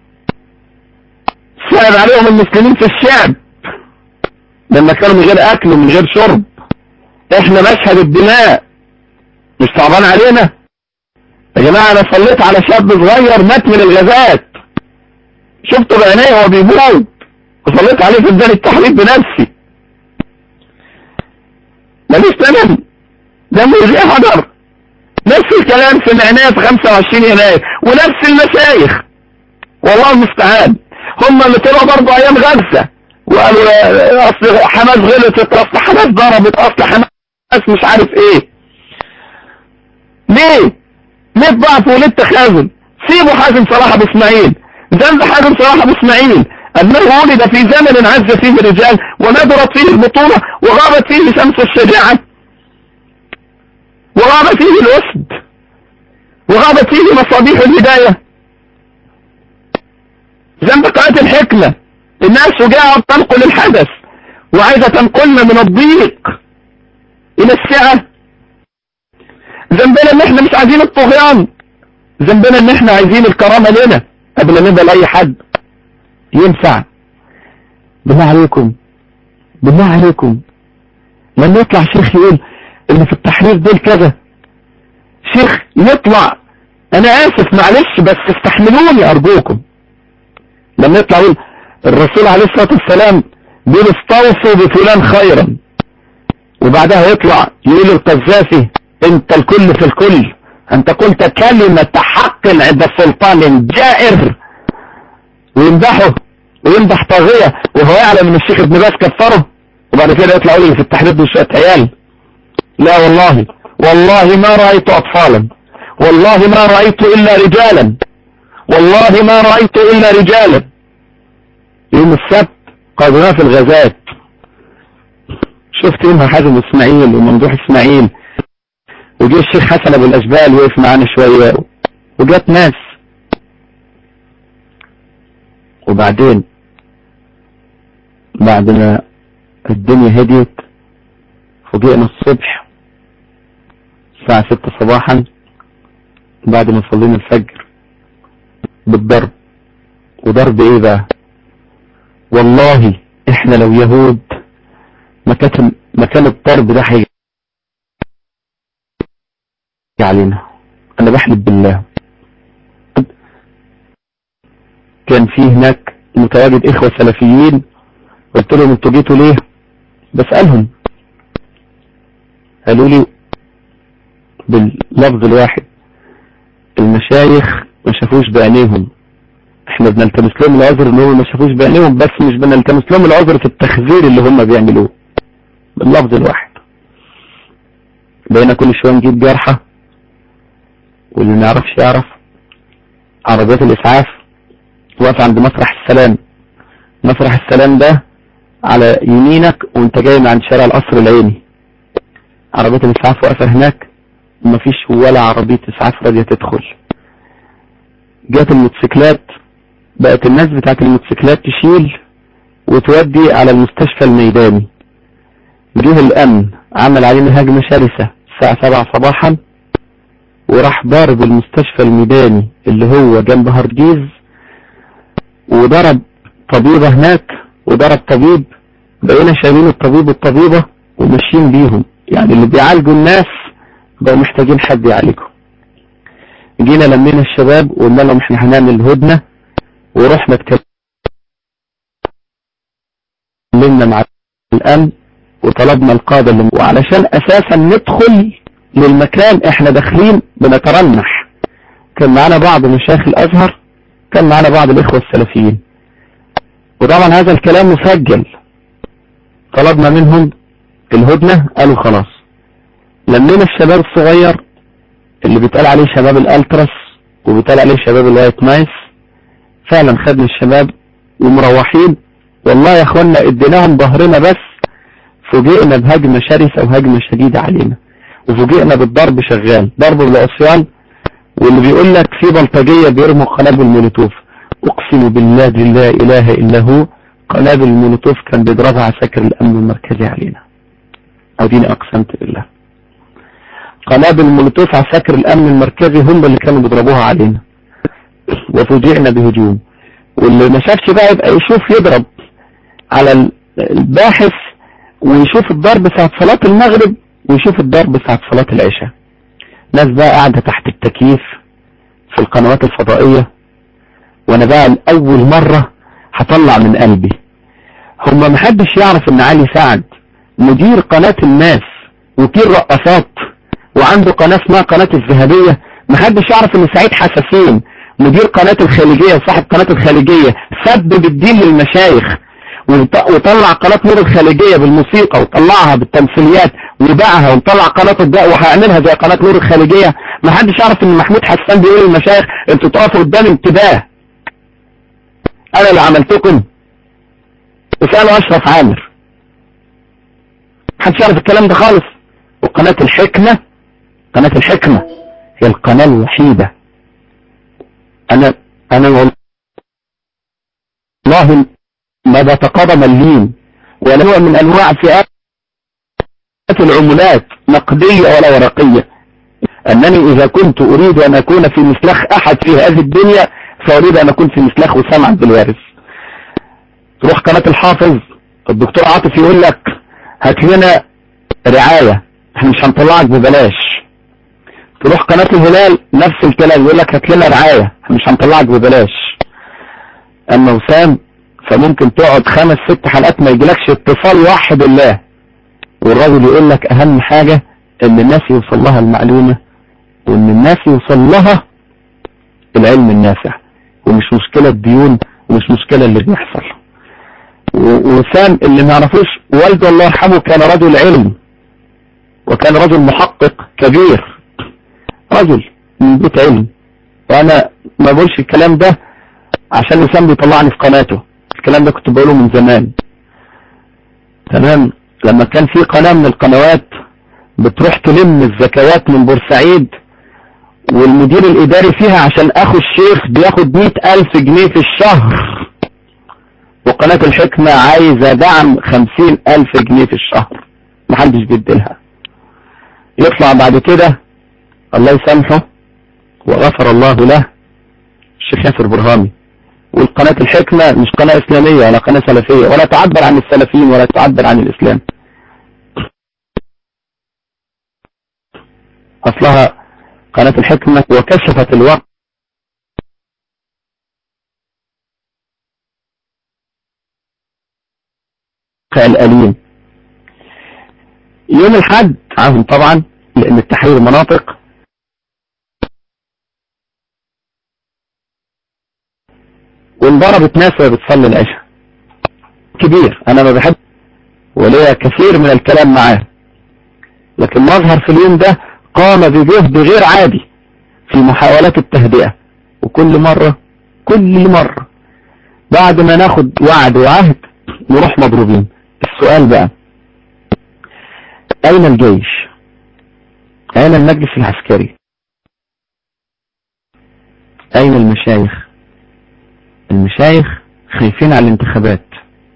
صعب عليهم المسلمين في الشعب لما كانوا من غير اكل ومن غير شرب احنا مشهد الدماء مش صعبان علينا يا جماعة انا صليت على شاب صغير مات من الغازات شفته بعينيه وهو بيموت وصليت عليه في ميدان التحرير بنفسي ماليش تمام دمه زي حجر نفس الكلام في العناية في 25 يناير ونفس المشايخ والله المستعان هم اللي طلعوا برضه ايام غزة وقالوا اصل حماس غلطت اصل حماس ضربت اصل حماس مش عارف ايه ليه ليه الضعف وليه التخاذل سيبوا حازم صلاح ابو اسماعيل ذنب حازم صلاح ابو اسماعيل انه ولد في زمن عز فيه الرجال ونذرت فيه البطولة وغابت فيه شمس الشجاعة وغاب فيه الأسد وغابت فيه مصابيح الهداية ذنب قناة الحكمة الناس شجاعة تنقل الحدث وعايزة تنقلنا من الضيق إلى السعة ذنبنا ان احنا مش عايزين الطغيان ذنبنا ان احنا عايزين الكرامة لنا قبل ما نبقى لأي حد ينفع بالله عليكم بالله عليكم لما يطلع شيخ يقول اللي في التحرير دول كذا شيخ يطلع انا اسف معلش بس استحملوني ارجوكم لما يطلع يقول الرسول عليه الصلاة والسلام بيقول استوصوا بفلان خيرا وبعدها يطلع يقول القذافي انت الكل في الكل انت قلت كلمة حق عند سلطان جائر ويمدحه ويمدح طاغية وهو يعلم ان الشيخ ابن باز كفره وبعد كده يطلع يقول في التحرير دول شوية عيال لا والله والله ما رأيت أطفالا والله ما رأيت إلا رجالا والله ما رأيت إلا رجالا يوم السبت قادنا في الغازات شفت يومها حازم اسماعيل وممدوح اسماعيل وجه الشيخ حسن ابو الاشبال وقف معانا شوية وجات ناس وبعدين بعد ما الدنيا هديت فوجئنا الصبح الساعة ستة صباحا بعد ما صلينا الفجر بالضرب وضرب ايه بقى والله احنا لو يهود ما كان ما كان الضرب ده هيجي علينا انا بحلف بالله كان في هناك متواجد اخوة سلفيين قلت لهم انتوا جيتوا ليه بسألهم قالوا لي باللفظ الواحد المشايخ ما شافوش بعينيهم احنا بنلتمس لهم العذر ان هم ما شافوش بعينيهم بس مش بنلتمس لهم العذر في التخذير اللي هم بيعملوه باللفظ الواحد بقينا كل شويه نجيب جرحى واللي ما يعرفش يعرف عربيات الاسعاف واقفه عند مسرح السلام مسرح السلام ده على يمينك وانت جاي من عند شارع القصر العيني عربية الاسعاف واقفة هناك ومفيش ولا عربية اسعاف راضية تدخل جات الموتوسيكلات بقت الناس بتاعت الموتوسيكلات تشيل وتودي على المستشفى الميداني جه الامن عمل علينا هجمة شرسة الساعة سبعة صباحا وراح ضارب المستشفى الميداني اللي هو جنب هرديز وضرب طبيبة هناك وضرب طبيب بقينا شايلين الطبيب والطبيبة وماشيين بيهم يعني اللي بيعالجوا الناس بقوا محتاجين حد يعالجهم جينا لمينا الشباب وقلنا لهم احنا هنعمل هدنة ورحنا اتكلمنا مع الامن وطلبنا القادة اللي وعلشان اساسا ندخل للمكان احنا داخلين بنترنح كان معانا بعض مشايخ الازهر كان معانا بعض الاخوة السلفيين وطبعا هذا الكلام مسجل طلبنا منهم الهدنة قالوا خلاص لمينا الشباب الصغير اللي بيتقال عليه شباب الالترس وبيتقال عليه شباب الوايت نايس فعلا خدنا الشباب ومروحين والله يا اخوانا اديناهم ظهرنا بس فوجئنا بهجمة شرسة وهجمة شديدة علينا وفوجئنا بالضرب شغال ضرب بالعصيان واللي بيقول لك في بلطجية بيرموا قنابل المولوتوف اقسم بالله لا اله الا هو قنابل المولوتوف كان بيضربها عساكر الامن المركزي علينا اديني اقسمت بالله قنابل المولوتوف عساكر الامن المركزي هم اللي كانوا بيضربوها علينا وفوجئنا بهجوم واللي ما شافش بقى يبقى يشوف يضرب على الباحث ويشوف الضرب ساعة صلاة المغرب ويشوف الضرب ساعة صلاة العشاء ناس بقى قاعدة تحت التكييف في القنوات الفضائية وانا بقى الاول مرة هطلع من قلبي هما محدش يعرف ان علي سعد مدير قناة الناس وكيل رقصات وعنده قناة اسمها قناة الذهبية محدش يعرف ان سعيد حساسين مدير قناة الخليجية وصاحب قناة الخليجية سبب الدين للمشايخ وطلع قناة نور الخليجية بالموسيقى وطلعها بالتمثيليات وباعها وطلع قناة الضاء وهيعملها زي قناة نور الخليجية ما حدش يعرف ان محمود حسان بيقول للمشايخ انتوا تقفوا قدام انتباه انا اللي عملتكم اسألوا اشرف عامر محدش يعرف الكلام ده خالص وقناة الحكمة قناة الحكمة هي القناة الوحيدة انا انا والله ما بتقاضى مليم ولا نوع من انواع فئات العملات نقدية ولا ورقية انني اذا كنت اريد ان اكون في مسلخ احد في هذه الدنيا فاريد ان اكون في مسلخ وسام عبد الوارث تروح قناة الحافظ الدكتور عاطف يقول لك هات لنا رعاية احنا مش هنطلعك ببلاش تروح قناة الهلال نفس الكلام يقول لك هات لنا رعاية احنا مش هنطلعك ببلاش اما وسام فممكن تقعد خمس ست حلقات ما يجيلكش اتصال واحد بالله والراجل يقول لك اهم حاجة ان الناس يوصل لها المعلومة وان الناس يوصل لها العلم النافع ومش مشكلة الديون ومش مشكلة اللي بيحصل وسام اللي ما يعرفوش والده الله يرحمه كان رجل علم وكان رجل محقق كبير رجل من بيت علم وانا ما بقولش الكلام ده عشان وسام بيطلعني في قناته الكلام ده كنت بقوله من زمان تمام لما كان في قناة من القنوات بتروح تلم الزكوات من بورسعيد والمدير الاداري فيها عشان اخو الشيخ بياخد مئة الف جنيه في الشهر وقناة الحكمة عايزة دعم خمسين الف جنيه في الشهر محدش بيديلها يطلع بعد كده الله يسامحه وغفر الله له الشيخ ياسر برهامي والقناة الحكمة مش قناة اسلامية ولا قناة سلفية ولا تعبر عن السلفيين ولا تعبر عن الاسلام اصلها قناة الحكمة وكشفت الواقع الأليم يوم الحد عنهم طبعا لأن التحرير مناطق وانضربت ناس وهي بتصلي العشاء كبير انا ما بحب وليا كثير من الكلام معاه لكن مظهر في اليوم ده قام بجهد غير عادي في محاولات التهدئة وكل مرة كل مرة بعد ما ناخد وعد وعهد نروح مضروبين السؤال بقى اين الجيش اين المجلس العسكري اين المشايخ المشايخ خايفين على الانتخابات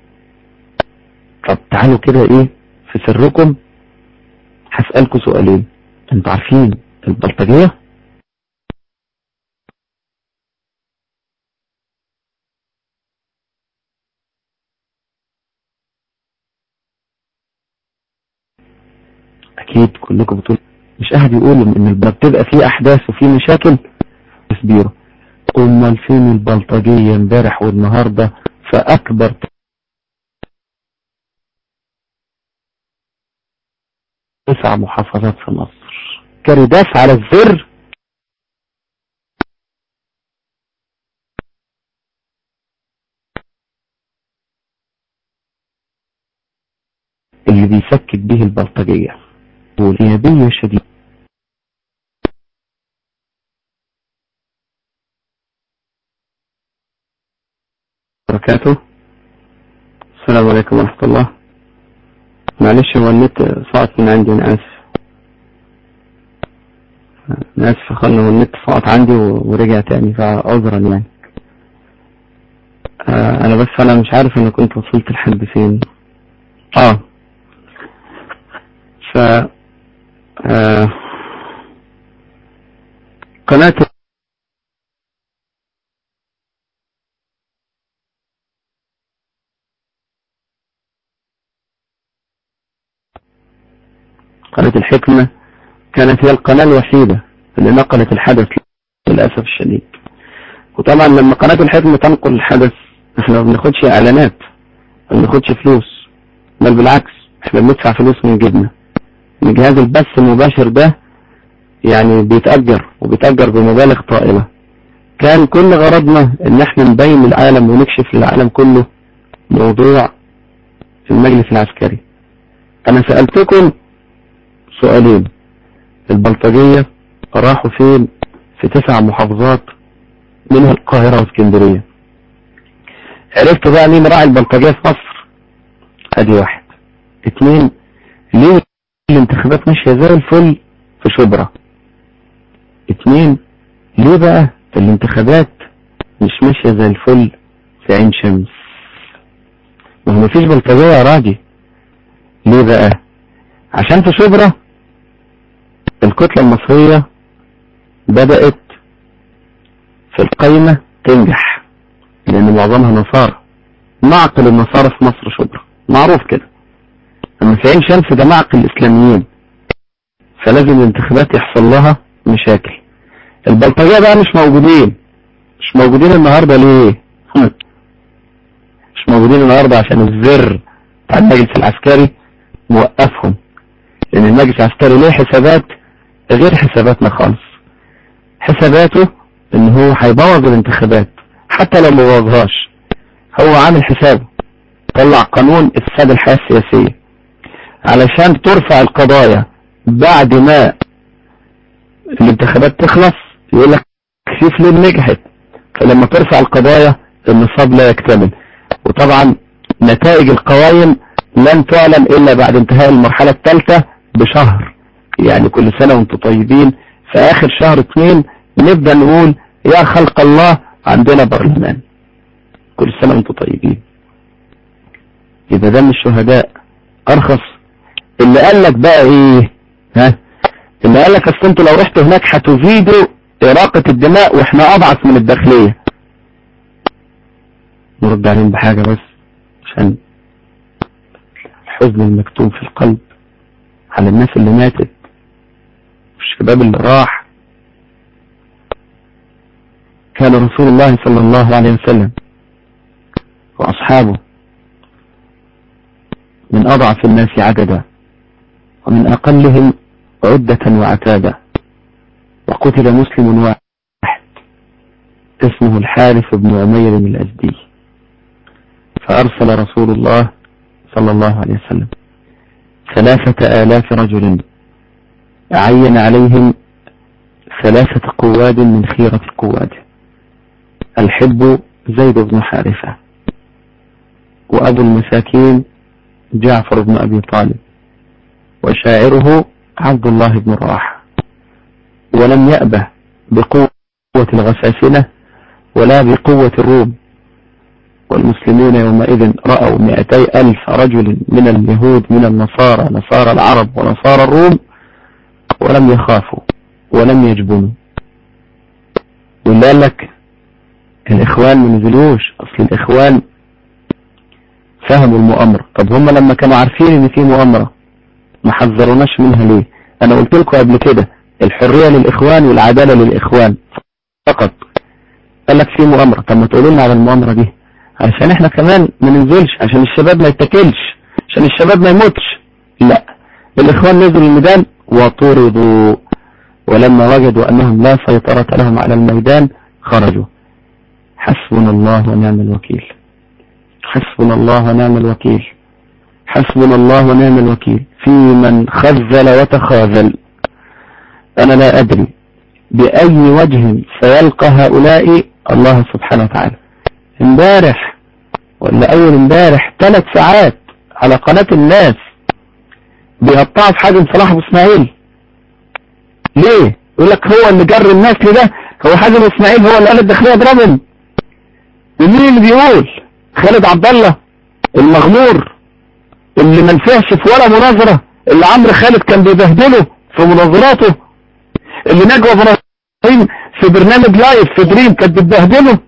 طب تعالوا كده ايه في سركم هسألكوا سؤالين انتوا عارفين البلطجية اكيد كلكم بتقول مش احد يقول ان البلد بتبقى فيه احداث وفيه مشاكل تسبيره امال فين البلطجية امبارح والنهاردة فاكبر تسع محافظات في مصر كرداس على الزر اللي بيسكت به البلطجية والإيابية شديدة بركاته السلام عليكم ورحمة الله معلش هو النت سقط من عندي أنا آسف أنا آسف خلنا هو النت سقط عندي ورجع تاني فعذرا يعني آه أنا بس أنا مش عارف أنا كنت وصلت لحد فين آه ف آه قناة قناة الحكمة كانت هي القناة الوحيدة اللي نقلت الحدث للأسف الشديد وطبعا لما قناة الحكمة تنقل الحدث احنا ما بناخدش اعلانات ما بناخدش فلوس بل بالعكس احنا بندفع فلوس من جيبنا ان جهاز البث المباشر ده يعني بيتأجر وبيتأجر بمبالغ طائلة كان كل غرضنا ان احنا نبين للعالم ونكشف للعالم كله موضوع المجلس العسكري انا سألتكم سؤالين البلطجية راحوا فين في تسع محافظات منها القاهرة واسكندرية عرفت بقى مين راعي البلطجية في مصر ادي واحد اتنين ليه الانتخابات ماشية زي الفل في شبرا اتنين ليه بقى الانتخابات مش ماشية زي الفل في عين شمس وهو مفيش بلطجية يا راجي ليه بقى عشان في شبرا الكتلة المصرية بدأت في القايمة تنجح لأن معظمها نصارى معقل النصارى في مصر شبرا معروف كده أما في عين شمس ده معقل الإسلاميين فلازم الانتخابات يحصل لها مشاكل البلطجية بقى مش موجودين مش موجودين النهاردة ليه مش موجودين النهاردة عشان الزر بتاع المجلس العسكري موقفهم لأن المجلس العسكري ليه حسابات غير حساباتنا خالص حساباته ان هو هيبوظ الانتخابات حتى لو ما بوظهاش هو عامل حسابه طلع قانون افساد الحياة السياسية علشان ترفع القضايا بعد ما الانتخابات تخلص يقول لك في فلان نجحت فلما ترفع القضايا النصاب لا يكتمل وطبعا نتائج القوائم لن تعلن الا بعد انتهاء المرحلة الثالثة بشهر يعني كل سنة وانتم طيبين في اخر شهر اثنين نبدأ نقول يا خلق الله عندنا برلمان كل سنة وانتم طيبين يبقى ده من الشهداء ارخص اللي قال لك بقى ايه ها اللي قال لك اصل انتوا لو رحتوا هناك هتزيدوا اراقة الدماء واحنا اضعف من الداخلية نرد عليهم بحاجة بس عشان الحزن المكتوب في القلب على الناس اللي ماتت والشباب اللي راح كان رسول الله صلى الله عليه وسلم وأصحابه من أضعف الناس عددا ومن أقلهم عدة وعتادا وقتل مسلم واحد اسمه الحارث بن عمير الأزدي فأرسل رسول الله صلى الله عليه وسلم ثلاثة آلاف رجل عين عليهم ثلاثة قواد من خيرة قواده الحب زيد بن حارثة وأبو المساكين جعفر بن أبي طالب وشاعره عبد الله بن رواحة ولم يأبه بقوة الغساسنة ولا بقوة الروم والمسلمون يومئذ رأوا مئتي ألف رجل من اليهود من النصارى نصارى العرب ونصارى الروم ولم يخافوا ولم يجبنوا واللي قال لك الإخوان ما نزلوش أصل الإخوان فهموا المؤامرة طب هم لما كانوا عارفين إن في مؤامرة ما حذروناش منها ليه انا قلت لكم قبل كده الحرية للاخوان والعدالة للاخوان فقط قال لك في مؤامرة طب ما تقولوا لنا على المؤامرة دي عشان احنا كمان ما ننزلش عشان الشباب ما يتكلش عشان الشباب ما يموتش لا الاخوان نزلوا الميدان وطردوا ولما وجدوا انهم لا سيطرة لهم على الميدان خرجوا حسبنا الله ونعم الوكيل حسبنا الله ونعم الوكيل حسبنا الله ونعم الوكيل في من خذل وتخاذل أنا لا أدري بأي وجه سيلقى هؤلاء الله سبحانه وتعالى امبارح ولا أول امبارح ثلاث ساعات على قناة الناس بيقطعوا في حاجم صلاح أبو إسماعيل ليه؟ يقول لك هو اللي جر الناس لده هو حاجم إسماعيل هو اللي قال الداخلية اضربهم ومين اللي بيقول خالد عبد الله المغمور اللي ما نفعش في ولا مناظرة اللي عمرو خالد كان بيبهدله في مناظراته اللي نجوى ابراهيم في برنامج لايف في دريم كانت بتبهدله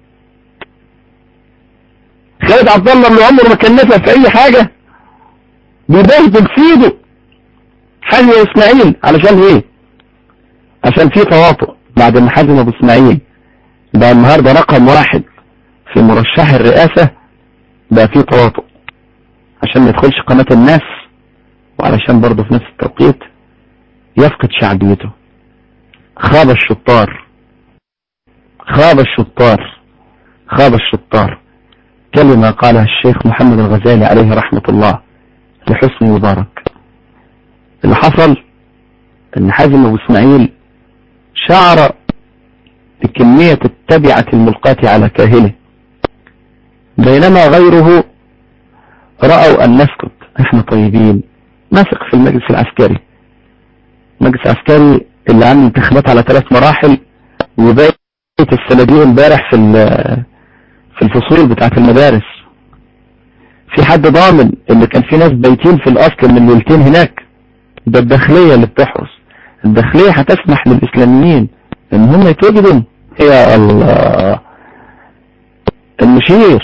خالد عبد الله اللي عمره ما كان نفع في اي حاجة بيبهدل سيده حازم اسماعيل علشان ايه عشان في تواطؤ بعد ما حازم ابو اسماعيل بقى النهارده رقم واحد في مرشح الرئاسة بقى في تواطؤ عشان ما يدخلش قناة الناس وعلشان برضه في نفس التوقيت يفقد شعبيته خاب الشطار خاب الشطار خاب الشطار كلمة قالها الشيخ محمد الغزالي عليه رحمة الله لحسني مبارك اللي حصل ان حازم ابو اسماعيل شعر بكمية التبعة الملقاة على كاهله بينما غيره رأوا أن نسكت احنا طيبين نثق في المجلس العسكري المجلس العسكري اللي عنده انتخابات على ثلاث مراحل وبقيت الصناديق امبارح في في الفصول بتاعت المدارس في حد ضامن ان كان في ناس بايتين في الاصل من ليلتين هناك ده الداخلية اللي بتحرس الداخلية هتسمح للاسلاميين ان هم يتواجدوا يا الله المشير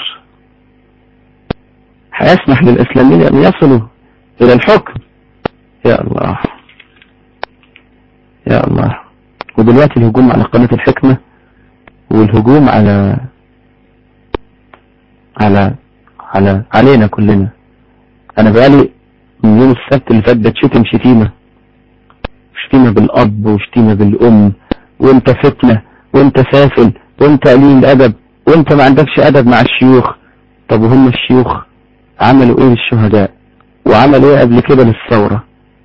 هيسمح للإسلاميين أن يصلوا إلى الحكم يا الله يا الله ودلوقتي الهجوم على قناة الحكمة والهجوم على على على علينا كلنا أنا بقالي من يوم السبت اللي فات بتشتم شتيمة شتيمة بالأب وشتيمة بالأم وانت فتنة وانت سافل وانت قليل الأدب وانت ما عندكش أدب مع الشيوخ طب وهم الشيوخ عملوا ايه للشهداء وعملوا ايه قبل كده للثورة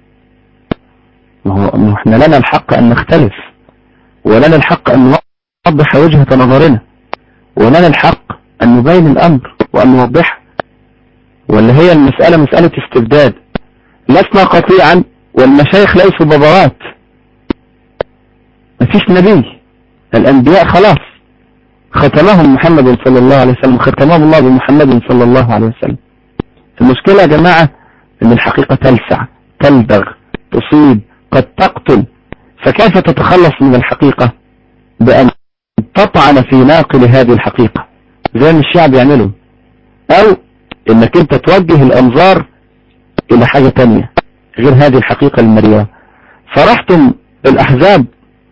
ما هو انه احنا لنا الحق ان نختلف ولنا الحق ان نوضح وجهة نظرنا ولنا الحق ان نبين الامر وان نوضحه ولا هي المسألة مسألة استبداد لسنا قطيعا والمشايخ ليسوا بابوات مفيش نبي الانبياء خلاص ختمهم محمد صلى الله عليه وسلم ختمهم الله بمحمد صلى الله عليه وسلم المشكلة يا جماعة ان الحقيقة تلسع تلدغ تصيب قد تقتل فكيف تتخلص من الحقيقة بأن تطعن في ناقل هذه الحقيقة زي ما الشعب يعمله او انك انت توجه الانظار الى حاجة تانية غير هذه الحقيقة المريرة فرحتم بالاحزاب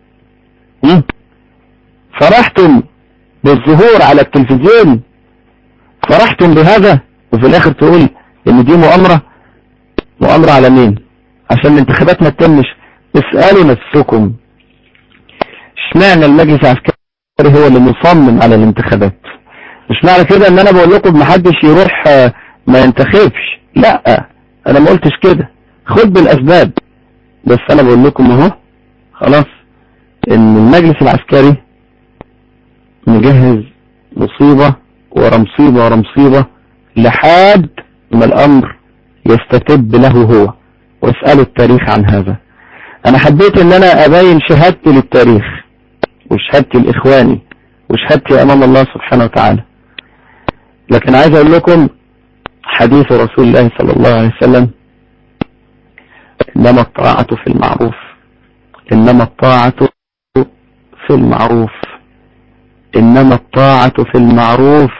فرحتم بالظهور على التلفزيون فرحتم بهذا وفي الاخر تقول ان دي مؤامرة مؤامرة على مين عشان الانتخابات ما تتمش اسألوا نفسكم اشمعنى المجلس العسكري هو اللي مصمم على الانتخابات مش معنى كده ان انا بقول لكم محدش يروح ما ينتخبش لا انا ما قلتش كده خد بالاسباب بس انا بقول لكم اهو خلاص ان المجلس العسكري مجهز مصيبة ورا مصيبة ورا مصيبة لحد ما الامر يستتب له هو واسألوا التاريخ عن هذا انا حبيت ان انا ابين شهادتي للتاريخ وشهادتي لاخواني وشهادتي امام الله سبحانه وتعالى لكن عايز اقول لكم حديث رسول الله صلى الله عليه وسلم انما الطاعة في المعروف انما الطاعة في المعروف انما الطاعة في المعروف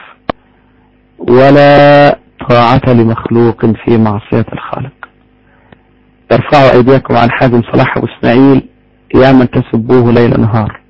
ولا طاعة لمخلوق في معصية الخالق ارفعوا أيديكم عن حازم صلاح وإسماعيل يا من تسبوه ليل نهار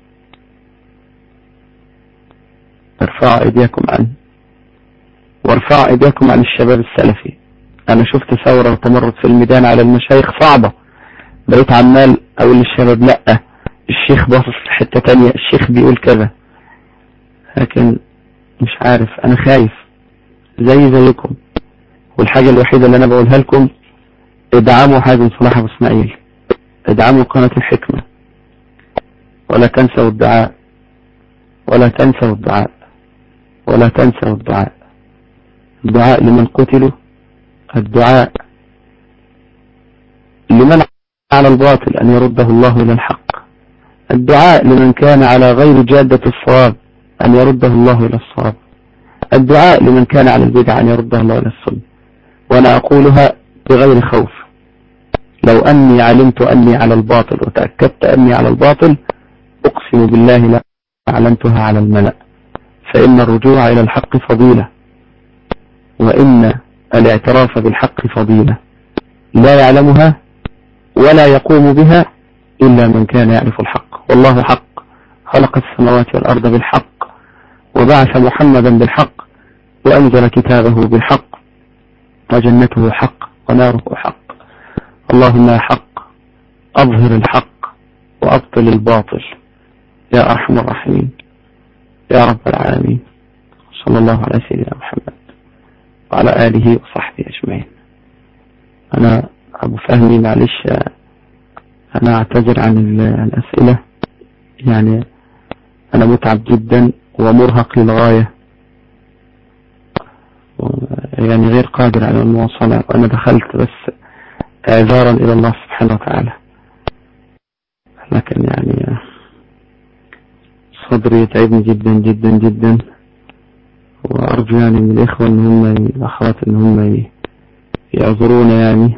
ارفعوا أيديكم عنه وارفعوا أيديكم عن الشباب السلفي أنا شفت ثورة وتمرد في الميدان على المشايخ صعبة بقيت عمال أقول للشباب لأ الشيخ باصص في حتة تانية الشيخ بيقول كذا لكن مش عارف أنا خايف زي زيكم والحاجة الوحيدة اللي أنا بقولها لكم ادعموا حازم صلاح أبو إسماعيل ادعموا قناة الحكمة ولا تنسوا الدعاء ولا تنسوا الدعاء ولا تنسوا الدعاء الدعاء لمن قتلوا الدعاء لمن على الباطل أن يرده الله إلى الحق الدعاء لمن كان على غير جادة الصواب أن يرده الله إلى الصواب الدعاء لمن كان على البدع أن يرده الله إلى السنة وأنا أقولها بغير خوف لو أني علمت أني على الباطل وتأكدت أني على الباطل أقسم بالله لا أعلنتها على الملأ فإن الرجوع إلى الحق فضيلة وإن الاعتراف بالحق فضيلة لا يعلمها ولا يقوم بها إلا من كان يعرف الحق والله حق خلق السماوات والأرض بالحق وبعث محمدا بالحق وأنزل كتابه بالحق وجنته حق وناره حق اللهم يا حق أظهر الحق وأبطل الباطل يا أرحم الراحمين يا رب العالمين صلى الله على سيدنا محمد وعلى آله وصحبه أجمعين أنا أبو فهمي معلش أنا أعتذر عن الأسئلة يعني أنا متعب جدا ومرهق للغاية يعني غير قادر على المواصلة وأنا دخلت بس اعذارا إلى الله سبحانه وتعالى لكن يعني صدري يتعبني جدا جدا جدا وأرجو يعني من الإخوة إن هم الأخوات إن هم يعذرونا يعني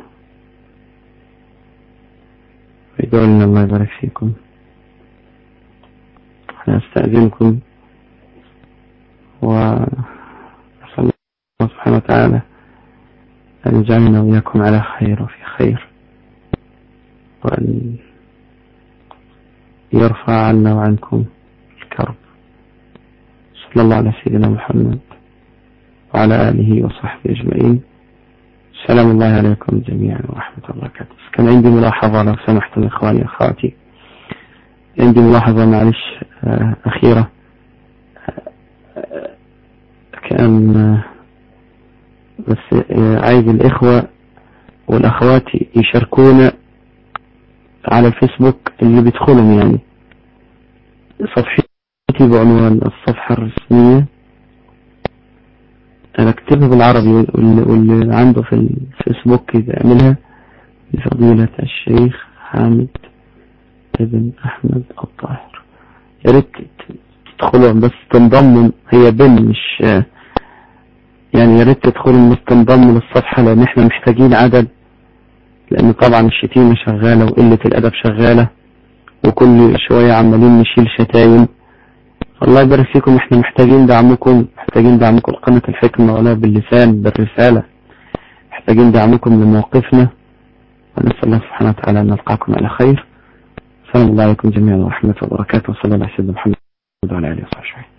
ويدعوا لنا الله يبارك فيكم أنا أستأذنكم وأسأل الله سبحانه وتعالى أن يجعلنا وإياكم على خير وفي خير وأن يرفع عنا وعنكم الكرب صلى الله على سيدنا محمد وعلى آله وصحبه أجمعين سلام الله عليكم جميعا ورحمة الله وبركاته كان عندي ملاحظة لو سمحتم إخواني أخواتي عندي ملاحظة معلش أخيرة كان بس عايز الإخوة والأخوات يشاركونا على الفيسبوك اللي بيدخلهم يعني صفحتي بعنوان الصفحة الرسمية أنا أكتبها بالعربي واللي عنده في الفيسبوك يعملها لفضيلة الشيخ حامد ابن أحمد الطاهر يا ريت تدخلوا بس تنضموا هي بن مش يعني يا ريت تدخلوا بس تنضموا للصفحة لأن احنا محتاجين عدد لأن طبعا الشتيمة شغالة وقلة الأدب شغالة وكل شوية عمالين نشيل شتايم الله يبارك فيكم احنا محتاجين دعمكم محتاجين دعمكم لقناة الحكمة ولا باللسان بالرسالة محتاجين دعمكم لموقفنا ونسأل الله سبحانه وتعالى أن نلقاكم على خير سلام الله عليكم جميعا ورحمة وبركاته وصلى الله على سيدنا محمد وعلى آله وصحبه